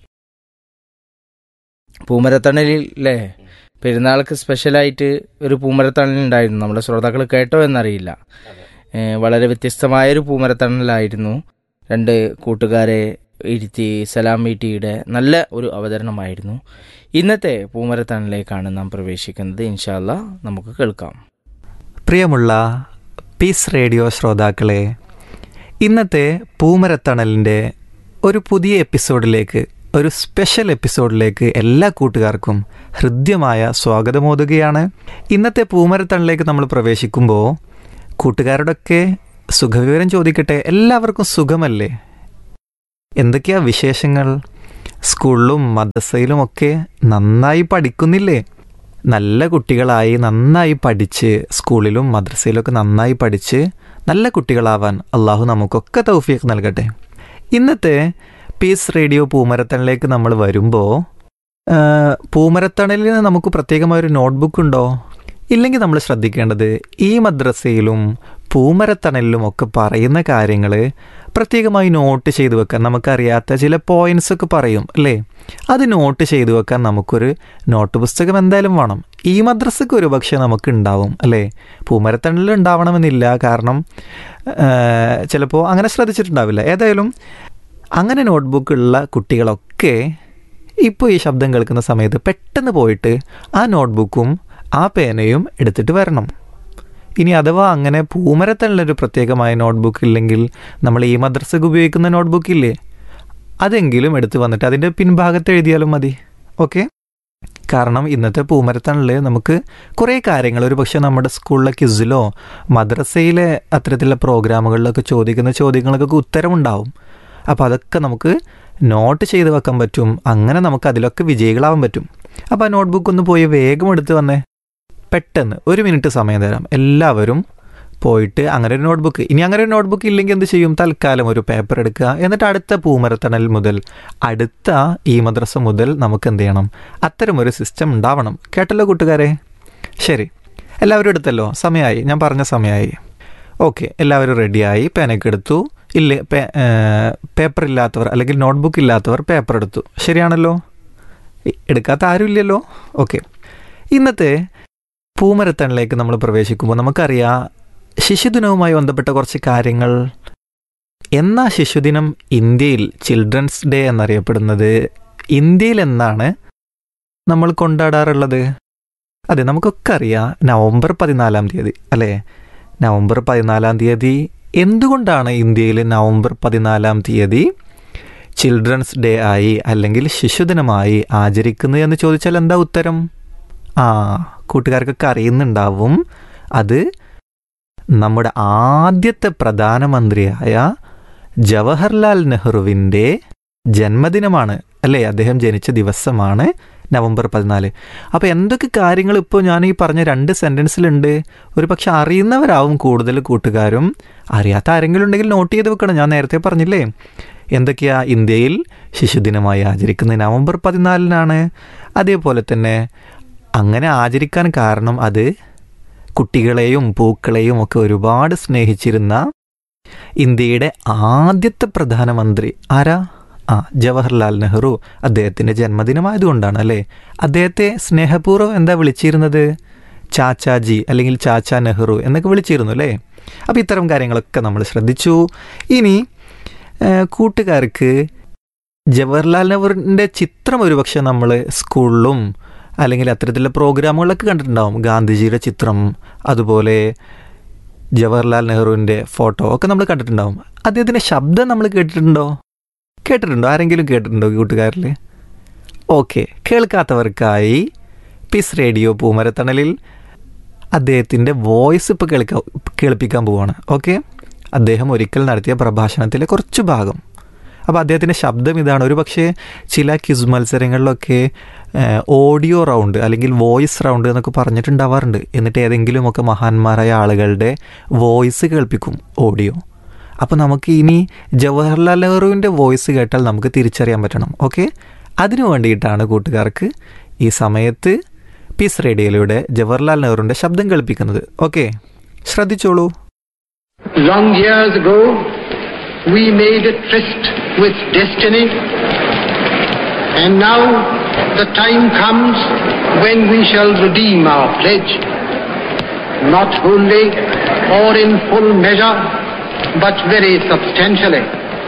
പൂമരത്തണലിൽ അല്ലേ പെരുന്നാൾക്ക് സ്പെഷ്യലായിട്ട് ഒരു പൂമരത്തണൽ ഉണ്ടായിരുന്നു നമ്മുടെ ശ്രോതാക്കൾ കേട്ടോ എന്നറിയില്ല വളരെ വ്യത്യസ്തമായൊരു പൂമരത്തണലായിരുന്നു രണ്ട് കൂട്ടുകാരെ ഇരുത്തി സലാം വീട്ടിയുടെ നല്ല ഒരു അവതരണമായിരുന്നു ഇന്നത്തെ പൂമരത്തണലിലേക്കാണ് നാം പ്രവേശിക്കുന്നത് ഇൻഷാല്ല നമുക്ക് കേൾക്കാം പ്രിയമുള്ള പീസ് റേഡിയോ ശ്രോതാക്കളെ ഇന്നത്തെ പൂമരത്തണലിൻ്റെ ഒരു പുതിയ എപ്പിസോഡിലേക്ക് ഒരു സ്പെഷ്യൽ എപ്പിസോഡിലേക്ക് എല്ലാ കൂട്ടുകാർക്കും ഹൃദ്യമായ സ്വാഗതമോതുകയാണ് ഇന്നത്തെ പൂമരത്തണലിലേക്ക് നമ്മൾ പ്രവേശിക്കുമ്പോൾ കൂട്ടുകാരോടൊക്കെ സുഖവിവരം ചോദിക്കട്ടെ എല്ലാവർക്കും സുഖമല്ലേ എന്തൊക്കെയാ വിശേഷങ്ങൾ സ്കൂളിലും മദ്രസയിലുമൊക്കെ നന്നായി പഠിക്കുന്നില്ലേ നല്ല കുട്ടികളായി നന്നായി പഠിച്ച് സ്കൂളിലും മദ്രസയിലൊക്കെ നന്നായി പഠിച്ച് നല്ല കുട്ടികളാവാൻ അള്ളാഹു നമുക്കൊക്കെ തൗഫീഖ് നൽകട്ടെ ഇന്നത്തെ പീസ് റേഡിയോ പൂമരത്തണിലേക്ക് നമ്മൾ വരുമ്പോൾ പൂമരത്തണലിന് നമുക്ക് പ്രത്യേകമായൊരു നോട്ട്ബുക്ക് ഉണ്ടോ ഇല്ലെങ്കിൽ നമ്മൾ ശ്രദ്ധിക്കേണ്ടത് ഈ മദ്രസയിലും പൂമരത്തണലിലും ഒക്കെ പറയുന്ന കാര്യങ്ങൾ പ്രത്യേകമായി നോട്ട് ചെയ്തു വെക്കാൻ നമുക്കറിയാത്ത ചില പോയിന്റ്സ് ഒക്കെ പറയും അല്ലേ അത് നോട്ട് ചെയ്തു വെക്കാൻ നമുക്കൊരു നോട്ട് പുസ്തകം എന്തായാലും വേണം ഈ മദ്രസക്ക് ഒരു പക്ഷേ നമുക്ക് ഉണ്ടാവും അല്ലേ പൂമരത്തണിൽ ഉണ്ടാവണമെന്നില്ല കാരണം ചിലപ്പോൾ അങ്ങനെ ശ്രദ്ധിച്ചിട്ടുണ്ടാവില്ല ഏതായാലും അങ്ങനെ നോട്ട്ബുക്ക് ഉള്ള കുട്ടികളൊക്കെ ഇപ്പോൾ ഈ ശബ്ദം കേൾക്കുന്ന സമയത്ത് പെട്ടെന്ന് പോയിട്ട് ആ നോട്ട്ബുക്കും ആ പേനയും എടുത്തിട്ട് വരണം ഇനി അഥവാ അങ്ങനെ പൂമരത്തണിലൊരു പ്രത്യേകമായ നോട്ട്ബുക്ക് ഇല്ലെങ്കിൽ നമ്മൾ ഈ മദ്രസക്ക് ഉപയോഗിക്കുന്ന നോട്ട്ബുക്ക് ഇല്ലേ അതെങ്കിലും എടുത്ത് വന്നിട്ട് അതിൻ്റെ പിൻഭാഗത്ത് എഴുതിയാലും മതി ഓക്കെ കാരണം ഇന്നത്തെ പൂമരത്തണിൽ നമുക്ക് കുറേ കാര്യങ്ങൾ ഒരു പക്ഷേ നമ്മുടെ സ്കൂളിലെ ക്വിസിലോ മദ്രസയിലെ അത്തരത്തിലുള്ള പ്രോഗ്രാമുകളിലൊക്കെ ചോദിക്കുന്ന ചോദ്യങ്ങൾക്കൊക്കെ ഉത്തരമുണ്ടാവും അപ്പോൾ അതൊക്കെ നമുക്ക് നോട്ട് ചെയ്ത് വെക്കാൻ പറ്റും അങ്ങനെ നമുക്ക് അതിലൊക്കെ വിജയികളാവാൻ പറ്റും അപ്പോൾ ആ നോട്ട്ബുക്ക് ഒന്ന് പോയി വേഗം എടുത്ത് വന്നേ പെട്ടെന്ന് ഒരു മിനിറ്റ് സമയം തരാം എല്ലാവരും പോയിട്ട് അങ്ങനെ ഒരു നോട്ട്ബുക്ക് ഇനി അങ്ങനെ ഒരു നോട്ട്ബുക്ക് ഇല്ലെങ്കിൽ എന്ത് ചെയ്യും തൽക്കാലം ഒരു പേപ്പർ എടുക്കുക എന്നിട്ട് അടുത്ത പൂമരത്തണൽ മുതൽ അടുത്ത ഈ മദ്രസ മുതൽ നമുക്ക് എന്ത് ചെയ്യണം അത്തരം ഒരു സിസ്റ്റം ഉണ്ടാവണം കേട്ടല്ലോ കൂട്ടുകാരെ ശരി എല്ലാവരും എടുത്തല്ലോ സമയമായി ഞാൻ പറഞ്ഞ സമയമായി ഓക്കെ എല്ലാവരും റെഡിയായി പേനൊക്കെ എടുത്തു ഇല്ല പേപ്പർ ഇല്ലാത്തവർ അല്ലെങ്കിൽ നോട്ട്ബുക്ക് ഇല്ലാത്തവർ പേപ്പർ എടുത്തു ശരിയാണല്ലോ എടുക്കാത്ത ആരുമില്ലല്ലോ ഓക്കെ ഇന്നത്തെ പൂമരത്തണിലേക്ക് നമ്മൾ പ്രവേശിക്കുമ്പോൾ നമുക്കറിയാം ശിശുദിനവുമായി ബന്ധപ്പെട്ട കുറച്ച് കാര്യങ്ങൾ എന്നാ ശിശുദിനം ഇന്ത്യയിൽ ചിൽഡ്രൻസ് ഡേ എന്നറിയപ്പെടുന്നത് ഇന്ത്യയിൽ എന്നാണ് നമ്മൾ കൊണ്ടാടാറുള്ളത് അതെ നമുക്കൊക്കെ അറിയാം നവംബർ പതിനാലാം തീയതി അല്ലേ നവംബർ പതിനാലാം തീയതി എന്തുകൊണ്ടാണ് ഇന്ത്യയിൽ നവംബർ പതിനാലാം തീയതി ചിൽഡ്രൻസ് ഡേ ആയി അല്ലെങ്കിൽ ശിശുദിനമായി ആചരിക്കുന്നത് എന്ന് ചോദിച്ചാൽ എന്താ ഉത്തരം ആ കൂട്ടുകാർക്കൊക്കെ അറിയുന്നുണ്ടാവും അത് നമ്മുടെ ആദ്യത്തെ പ്രധാനമന്ത്രിയായ ജവഹർലാൽ നെഹ്റുവിൻ്റെ ജന്മദിനമാണ് അല്ലേ അദ്ദേഹം ജനിച്ച ദിവസമാണ് നവംബർ പതിനാല് അപ്പോൾ എന്തൊക്കെ കാര്യങ്ങൾ ഇപ്പോൾ ഞാൻ ഈ പറഞ്ഞ രണ്ട് സെൻറ്റൻസിലുണ്ട് ഒരു പക്ഷെ അറിയുന്നവരാവും കൂടുതൽ കൂട്ടുകാരും അറിയാത്ത ആരെങ്കിലും ഉണ്ടെങ്കിൽ നോട്ട് ചെയ്ത് വെക്കണം ഞാൻ നേരത്തെ പറഞ്ഞില്ലേ എന്തൊക്കെയാ ഇന്ത്യയിൽ ശിശുദിനമായി ആചരിക്കുന്നത് നവംബർ പതിനാലിനാണ് അതേപോലെ തന്നെ അങ്ങനെ ആചരിക്കാൻ കാരണം അത് കുട്ടികളെയും പൂക്കളെയും ഒക്കെ ഒരുപാട് സ്നേഹിച്ചിരുന്ന ഇന്ത്യയുടെ ആദ്യത്തെ പ്രധാനമന്ത്രി ആരാ ആ ജവഹർലാൽ നെഹ്റു അദ്ദേഹത്തിൻ്റെ ജന്മദിനമായതുകൊണ്ടാണ് അല്ലേ അദ്ദേഹത്തെ സ്നേഹപൂർവ്വം എന്താ വിളിച്ചിരുന്നത് ചാച്ചാജി അല്ലെങ്കിൽ ചാച്ച നെഹ്റു എന്നൊക്കെ വിളിച്ചിരുന്നു അല്ലേ അപ്പോൾ ഇത്തരം കാര്യങ്ങളൊക്കെ നമ്മൾ ശ്രദ്ധിച്ചു ഇനി കൂട്ടുകാർക്ക് ജവഹർലാൽ നെഹ്റുവിൻ്റെ ചിത്രം ഒരുപക്ഷെ നമ്മൾ സ്കൂളിലും അല്ലെങ്കിൽ അത്തരത്തിലുള്ള പ്രോഗ്രാമുകളൊക്കെ കണ്ടിട്ടുണ്ടാവും ഗാന്ധിജിയുടെ ചിത്രം അതുപോലെ ജവഹർലാൽ നെഹ്റുവിൻ്റെ ഫോട്ടോ ഒക്കെ നമ്മൾ കണ്ടിട്ടുണ്ടാവും അദ്ദേഹത്തിൻ്റെ ശബ്ദം നമ്മൾ കേട്ടിട്ടുണ്ടോ കേട്ടിട്ടുണ്ടോ ആരെങ്കിലും കേട്ടിട്ടുണ്ടോ കൂട്ടുകാരിൽ ഓക്കെ കേൾക്കാത്തവർക്കായി പീസ് റേഡിയോ പൂമരത്തണലിൽ അദ്ദേഹത്തിൻ്റെ വോയിസ് ഇപ്പോൾ കേൾക്കാൻ കേൾപ്പിക്കാൻ പോവാണ് ഓക്കെ അദ്ദേഹം ഒരിക്കൽ നടത്തിയ പ്രഭാഷണത്തിലെ കുറച്ച് ഭാഗം അപ്പോൾ അദ്ദേഹത്തിൻ്റെ ശബ്ദം ഇതാണ് ഒരു പക്ഷേ ചില ക്വിസ് മത്സരങ്ങളിലൊക്കെ ഓഡിയോ റൗണ്ട് അല്ലെങ്കിൽ വോയിസ് റൗണ്ട് എന്നൊക്കെ പറഞ്ഞിട്ടുണ്ടാവാറുണ്ട് എന്നിട്ട് ഏതെങ്കിലുമൊക്കെ മഹാന്മാരായ ആളുകളുടെ വോയിസ് കേൾപ്പിക്കും ഓഡിയോ അപ്പോൾ നമുക്ക് ഇനി ജവഹർലാൽ നെഹ്റുവിൻ്റെ വോയിസ് കേട്ടാൽ നമുക്ക് തിരിച്ചറിയാൻ പറ്റണം ഓക്കെ അതിനു വേണ്ടിയിട്ടാണ് കൂട്ടുകാർക്ക് ഈ സമയത്ത് പീസ് റേഡിയോയിലൂടെ ജവഹർലാൽ നെഹ്റുവിൻ്റെ ശബ്ദം കേൾപ്പിക്കുന്നത് ഓക്കെ ശ്രദ്ധിച്ചോളൂ Long years ago, we made a tryst with destiny, and now the time comes when we shall redeem our pledge, not wholly or in full measure, but very substantially.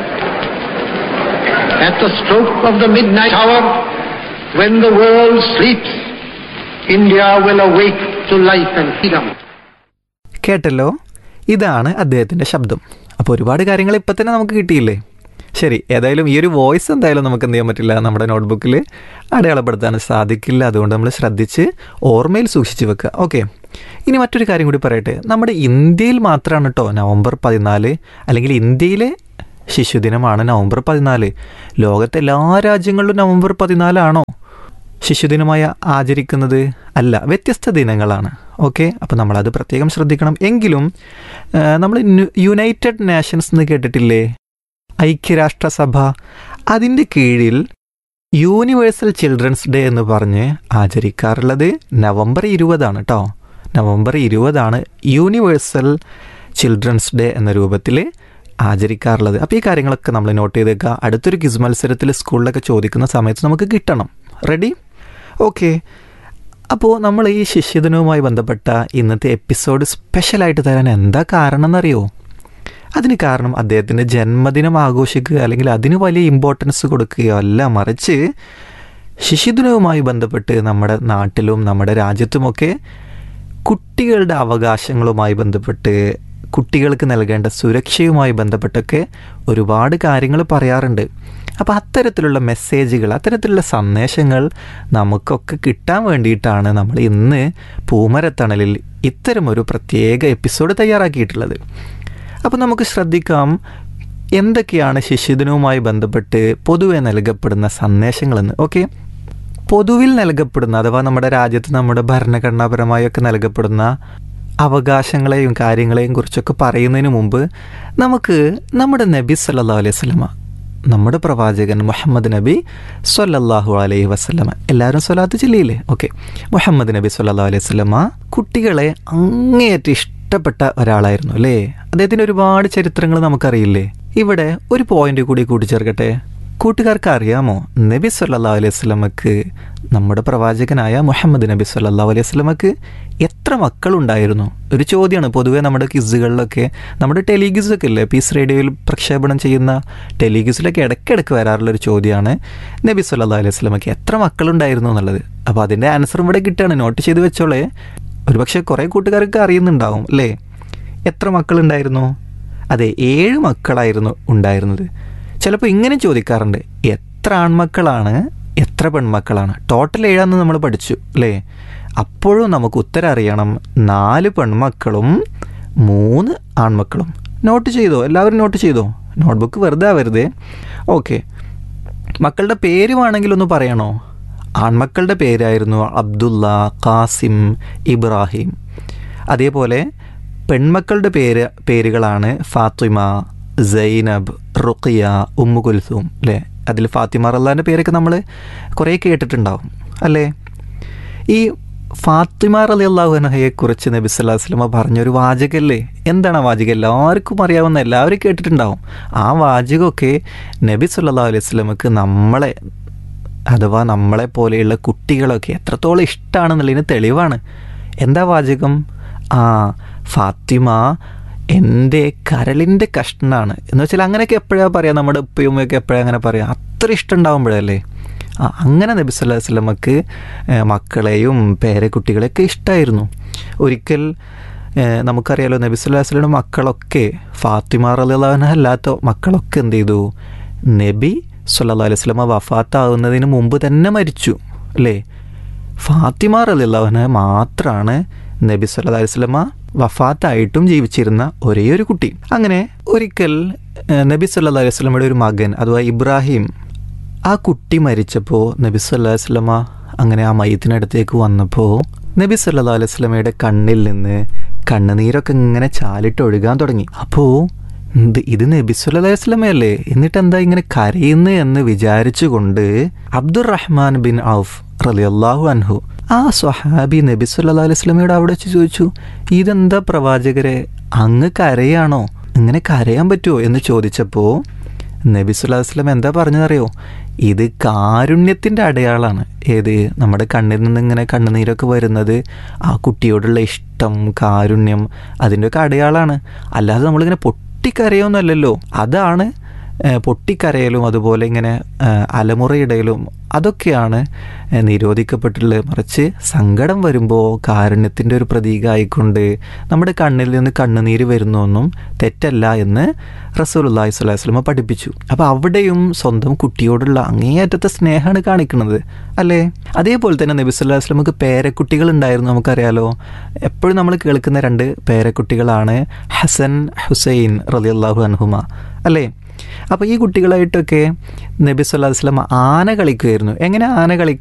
At the stroke of the midnight hour, when the world sleeps, India will awake to life and freedom. കേട്ടല്ലോ ഇതാണ് അദ്ദേഹത്തിൻ്റെ ശബ്ദം അപ്പോൾ ഒരുപാട് കാര്യങ്ങൾ ഇപ്പം തന്നെ നമുക്ക് കിട്ടിയില്ലേ ശരി ഏതായാലും ഈ ഒരു വോയിസ് എന്തായാലും നമുക്ക് എന്ത് ചെയ്യാൻ പറ്റില്ല നമ്മുടെ നോട്ട്ബുക്കിൽ അടയാളപ്പെടുത്താൻ സാധിക്കില്ല അതുകൊണ്ട് നമ്മൾ ശ്രദ്ധിച്ച് ഓർമ്മയിൽ സൂക്ഷിച്ച് വെക്കുക ഓക്കെ ഇനി മറ്റൊരു കാര്യം കൂടി പറയട്ടെ നമ്മുടെ ഇന്ത്യയിൽ മാത്രമാണ് കേട്ടോ നവംബർ പതിനാല് അല്ലെങ്കിൽ ഇന്ത്യയിലെ ശിശുദിനമാണ് നവംബർ പതിനാല് ലോകത്തെ എല്ലാ രാജ്യങ്ങളിലും നവംബർ പതിനാലാണോ ശിശുദിനമായി ആചരിക്കുന്നത് അല്ല വ്യത്യസ്ത ദിനങ്ങളാണ് ഓക്കെ അപ്പോൾ നമ്മളത് പ്രത്യേകം ശ്രദ്ധിക്കണം എങ്കിലും നമ്മൾ യുണൈറ്റഡ് നേഷൻസ് എന്ന് കേട്ടിട്ടില്ലേ ഐക്യരാഷ്ട്രസഭ അതിൻ്റെ കീഴിൽ യൂണിവേഴ്സൽ ചിൽഡ്രൻസ് ഡേ എന്ന് പറഞ്ഞ് ആചരിക്കാറുള്ളത് നവംബർ ഇരുപതാണ് കേട്ടോ നവംബർ ഇരുപതാണ് യൂണിവേഴ്സൽ ചിൽഡ്രൻസ് ഡേ എന്ന രൂപത്തിൽ ആചരിക്കാറുള്ളത് അപ്പോൾ ഈ കാര്യങ്ങളൊക്കെ നമ്മൾ നോട്ട് ചെയ്തേക്കുക അടുത്തൊരു ക്വിസ് മത്സരത്തിൽ സ്കൂളിലൊക്കെ ചോദിക്കുന്ന സമയത്ത് നമുക്ക് കിട്ടണം റെഡി ഓക്കെ അപ്പോൾ നമ്മൾ ഈ ശിഷ്യദിനവുമായി ബന്ധപ്പെട്ട ഇന്നത്തെ എപ്പിസോഡ് സ്പെഷ്യലായിട്ട് തരാൻ എന്താ കാരണം എന്നറിയോ അതിന് കാരണം അദ്ദേഹത്തിൻ്റെ ജന്മദിനം ആഘോഷിക്കുക അല്ലെങ്കിൽ അതിന് വലിയ ഇമ്പോർട്ടൻസ് കൊടുക്കുകയോ അല്ല മറിച്ച് ശിശുദിനവുമായി ബന്ധപ്പെട്ട് നമ്മുടെ നാട്ടിലും നമ്മുടെ രാജ്യത്തുമൊക്കെ കുട്ടികളുടെ അവകാശങ്ങളുമായി ബന്ധപ്പെട്ട് കുട്ടികൾക്ക് നൽകേണ്ട സുരക്ഷയുമായി ബന്ധപ്പെട്ടൊക്കെ ഒരുപാട് കാര്യങ്ങൾ പറയാറുണ്ട് അപ്പോൾ അത്തരത്തിലുള്ള മെസ്സേജുകൾ അത്തരത്തിലുള്ള സന്ദേശങ്ങൾ നമുക്കൊക്കെ കിട്ടാൻ വേണ്ടിയിട്ടാണ് നമ്മൾ ഇന്ന് പൂമരത്തണലിൽ ഇത്തരമൊരു പ്രത്യേക എപ്പിസോഡ് തയ്യാറാക്കിയിട്ടുള്ളത് അപ്പോൾ നമുക്ക് ശ്രദ്ധിക്കാം എന്തൊക്കെയാണ് ശിശുദിനവുമായി ബന്ധപ്പെട്ട് പൊതുവെ നൽകപ്പെടുന്ന സന്ദേശങ്ങളെന്ന് ഓക്കെ പൊതുവിൽ നൽകപ്പെടുന്ന അഥവാ നമ്മുടെ രാജ്യത്ത് നമ്മുടെ ഭരണഘടനാപരമായൊക്കെ നൽകപ്പെടുന്ന അവകാശങ്ങളെയും കാര്യങ്ങളെയും കുറിച്ചൊക്കെ പറയുന്നതിന് മുമ്പ് നമുക്ക് നമ്മുടെ നബി സല്ലാ അലൈഹി സ്വലമ നമ്മുടെ പ്രവാചകൻ മുഹമ്മദ് നബി സൊല്ലാഹു അലൈഹി വസ്ലമ എല്ലാവരും സ്വലാത്ത് ജില്ലയില്ലേ ഓക്കെ മുഹമ്മദ് നബി സല്ലാ അലൈഹി സ്വലമ കുട്ടികളെ അങ്ങേയറ്റം ഇഷ്ടപ്പെട്ട ഒരാളായിരുന്നു അല്ലേ അദ്ദേഹത്തിൻ്റെ ഒരുപാട് ചരിത്രങ്ങൾ നമുക്കറിയില്ലേ ഇവിടെ ഒരു പോയിന്റ് കൂടി കൂട്ടിച്ചേർക്കട്ടെ കൂട്ടുകാർക്ക് അറിയാമോ നബി സല്ലാ അലൈഹി സ്വലമക്ക് നമ്മുടെ പ്രവാചകനായ മുഹമ്മദ് നബി സല്ലാ അലൈഹി സ്വലമക്ക് എത്ര മക്കളുണ്ടായിരുന്നു ഒരു ചോദ്യമാണ് പൊതുവെ നമ്മുടെ കിസുകളിലൊക്കെ നമ്മുടെ ടെലിഗിസൊക്കെ ഇല്ലേ പീസ് റേഡിയോയിൽ പ്രക്ഷേപണം ചെയ്യുന്ന ടെലിഗിസിലൊക്കെ ഇടയ്ക്കിടയ്ക്ക് വരാറുള്ള ഒരു ചോദ്യമാണ് നബി സല്ലാ അലൈഹി സ്വലമക്ക് എത്ര മക്കളുണ്ടായിരുന്നു എന്നുള്ളത് അപ്പോൾ അതിൻ്റെ ആൻസർ ഇവിടെ കിട്ടുകയാണ് നോട്ട് ചെയ്ത് വെച്ചോളേ ഒരുപക്ഷെ കുറേ കൂട്ടുകാർക്ക് അറിയുന്നുണ്ടാവും അല്ലേ എത്ര മക്കളുണ്ടായിരുന്നു അതെ ഏഴ് മക്കളായിരുന്നു ഉണ്ടായിരുന്നത് ചിലപ്പോൾ ഇങ്ങനെ ചോദിക്കാറുണ്ട് എത്ര ആൺമക്കളാണ് എത്ര പെൺമക്കളാണ് ടോട്ടൽ ഏഴാന്ന് നമ്മൾ പഠിച്ചു അല്ലേ അപ്പോഴും നമുക്ക് ഉത്തരം അറിയണം നാല് പെൺമക്കളും മൂന്ന് ആൺമക്കളും നോട്ട് ചെയ്തോ എല്ലാവരും നോട്ട് ചെയ്തോ നോട്ട്ബുക്ക് വെറുതെ ആവരുതേ ഓക്കെ മക്കളുടെ പേര് വേണമെങ്കിൽ ഒന്ന് പറയണോ ആൺമക്കളുടെ പേരായിരുന്നു അബ്ദുള്ള കാസിം ഇബ്രാഹിം അതേപോലെ പെൺമക്കളുടെ പേര് പേരുകളാണ് ഫാത്തിമ സൈനബ് റുഖിയ ഉമ്മു കുൽസൂം അല്ലേ അതിൽ ഫാത്തിമ റല്ലാൻ്റെ പേരൊക്കെ നമ്മൾ കുറേ കേട്ടിട്ടുണ്ടാവും അല്ലേ ഈ ഫാത്തിമ റലി അള്ളാഹുനഹയെക്കുറിച്ച് നബി സല്ലാ വസ്ലമ പറഞ്ഞൊരു വാചകല്ലേ എന്താണ് ആ വാചകം എല്ലാവർക്കും അറിയാവുന്ന എല്ലാവരും കേട്ടിട്ടുണ്ടാവും ആ വാചകമൊക്കെ നബി സല്ലാ അലൈഹി സ്വലമക്ക് നമ്മളെ അഥവാ നമ്മളെ പോലെയുള്ള കുട്ടികളൊക്കെ എത്രത്തോളം ഇഷ്ടമാണെന്നുള്ളതിന് തെളിവാണ് എന്താ വാചകം ആ ഫാത്തിമ എൻ്റെ കരളിൻ്റെ കഷ്ണാണ് എന്ന് വെച്ചാൽ അങ്ങനെയൊക്കെ എപ്പോഴാണ് പറയുക നമ്മുടെ ഉപ്പയും ഉമ്മയൊക്കെ എപ്പോഴാണ് അങ്ങനെ പറയുക അത്ര ഇഷ്ടം ഉണ്ടാകുമ്പോഴല്ലേ ആ അങ്ങനെ നബി സല്ലാ വല്ലമക്ക് മക്കളെയും പേരക്കുട്ടികളെയൊക്കെ ഇഷ്ടമായിരുന്നു ഒരിക്കൽ നമുക്കറിയാലോ നബി സല്ലാ വസ്ലമിൻ്റെ മക്കളൊക്കെ ഫാത്തിമ റലിള്ളവന അല്ലാത്ത മക്കളൊക്കെ എന്ത് ചെയ്തു നബി സല്ലാ അലൈഹി സ്വലമ വഫാത്താവുന്നതിന് മുമ്പ് തന്നെ മരിച്ചു അല്ലേ ഫാത്തിമ റലിള്ളവന് മാത്രമാണ് നബി സല്ലാ അലൈഹി സ്വലമ വഫാത്തായിട്ടും ജീവിച്ചിരുന്ന ഒരേ ഒരു കുട്ടി അങ്ങനെ ഒരിക്കൽ നബി സല്ലാ അലൈഹി സ്വലമയുടെ ഒരു മകൻ അഥവാ ഇബ്രാഹിം ആ കുട്ടി മരിച്ചപ്പോൾ നബി സല്ലാ വസ്ലമ അങ്ങനെ ആ മയത്തിനടുത്തേക്ക് വന്നപ്പോൾ നബി സല്ലാ അലൈഹി സ്വലമയുടെ കണ്ണിൽ നിന്ന് കണ്ണുനീരൊക്കെ ഇങ്ങനെ ചാലിട്ട് ഒഴുകാൻ തുടങ്ങി അപ്പോൾ ഇത് ഇത് നബി സല്ലാ വസ്ലമയല്ലേ എന്നിട്ട് എന്താ ഇങ്ങനെ കരയുന്നു എന്ന് വിചാരിച്ചുകൊണ്ട് അബ്ദുറഹ്മാൻ ബിൻ ഔഫ് റലിയല്ലാഹു അൻഹു ആ സ്വഹാബി നബി സല്ലാ അലൈഹി സ്വലമയോട് അവിടെ വെച്ച് ചോദിച്ചു ഇതെന്താ പ്രവാചകരെ അങ്ങ് കരയാണോ ഇങ്ങനെ കരയാൻ പറ്റുമോ എന്ന് ചോദിച്ചപ്പോൾ നബി സുല്ലാ വസ്ലം എന്താ പറഞ്ഞതറിയോ ഇത് കാരുണ്യത്തിൻ്റെ അടയാളമാണ് ഏത് നമ്മുടെ കണ്ണിൽ നിന്ന് ഇങ്ങനെ കണ്ണുനീരൊക്കെ വരുന്നത് ആ കുട്ടിയോടുള്ള ഇഷ്ടം കാരുണ്യം അതിൻ്റെയൊക്കെ അടയാളമാണ് അല്ലാതെ നമ്മളിങ്ങനെ പൊട്ടിക്കരയൊന്നുമല്ലല്ലോ അതാണ് പൊട്ടിക്കരയലും അതുപോലെ ഇങ്ങനെ അലമുറയിടയിലും അതൊക്കെയാണ് നിരോധിക്കപ്പെട്ടിട്ടുള്ളത് മറിച്ച് സങ്കടം വരുമ്പോൾ കാരുണ്യത്തിൻ്റെ ഒരു പ്രതീകമായിക്കൊണ്ട് നമ്മുടെ കണ്ണിൽ നിന്ന് കണ്ണുനീര് വരുന്നൊന്നും തെറ്റല്ല എന്ന് റസൂലുല്ലാഹി സ്വലാഹി വസ്ലമ പഠിപ്പിച്ചു അപ്പോൾ അവിടെയും സ്വന്തം കുട്ടിയോടുള്ള അങ്ങേയറ്റത്തെ സ്നേഹമാണ് കാണിക്കുന്നത് അല്ലേ അതേപോലെ തന്നെ നബി സല്ലാ വസ്ലമക്ക് പേരക്കുട്ടികൾ ഉണ്ടായിരുന്നു നമുക്കറിയാലോ എപ്പോഴും നമ്മൾ കേൾക്കുന്ന രണ്ട് പേരക്കുട്ടികളാണ് ഹസൻ ഹുസൈൻ റലിയല്ലാഹു അൻഹുമ അല്ലേ അപ്പോൾ ഈ കുട്ടികളായിട്ടൊക്കെ നബി സല്ലാ വസ്ലം ആന കളിക്കുമായിരുന്നു എങ്ങനെ ആന കളി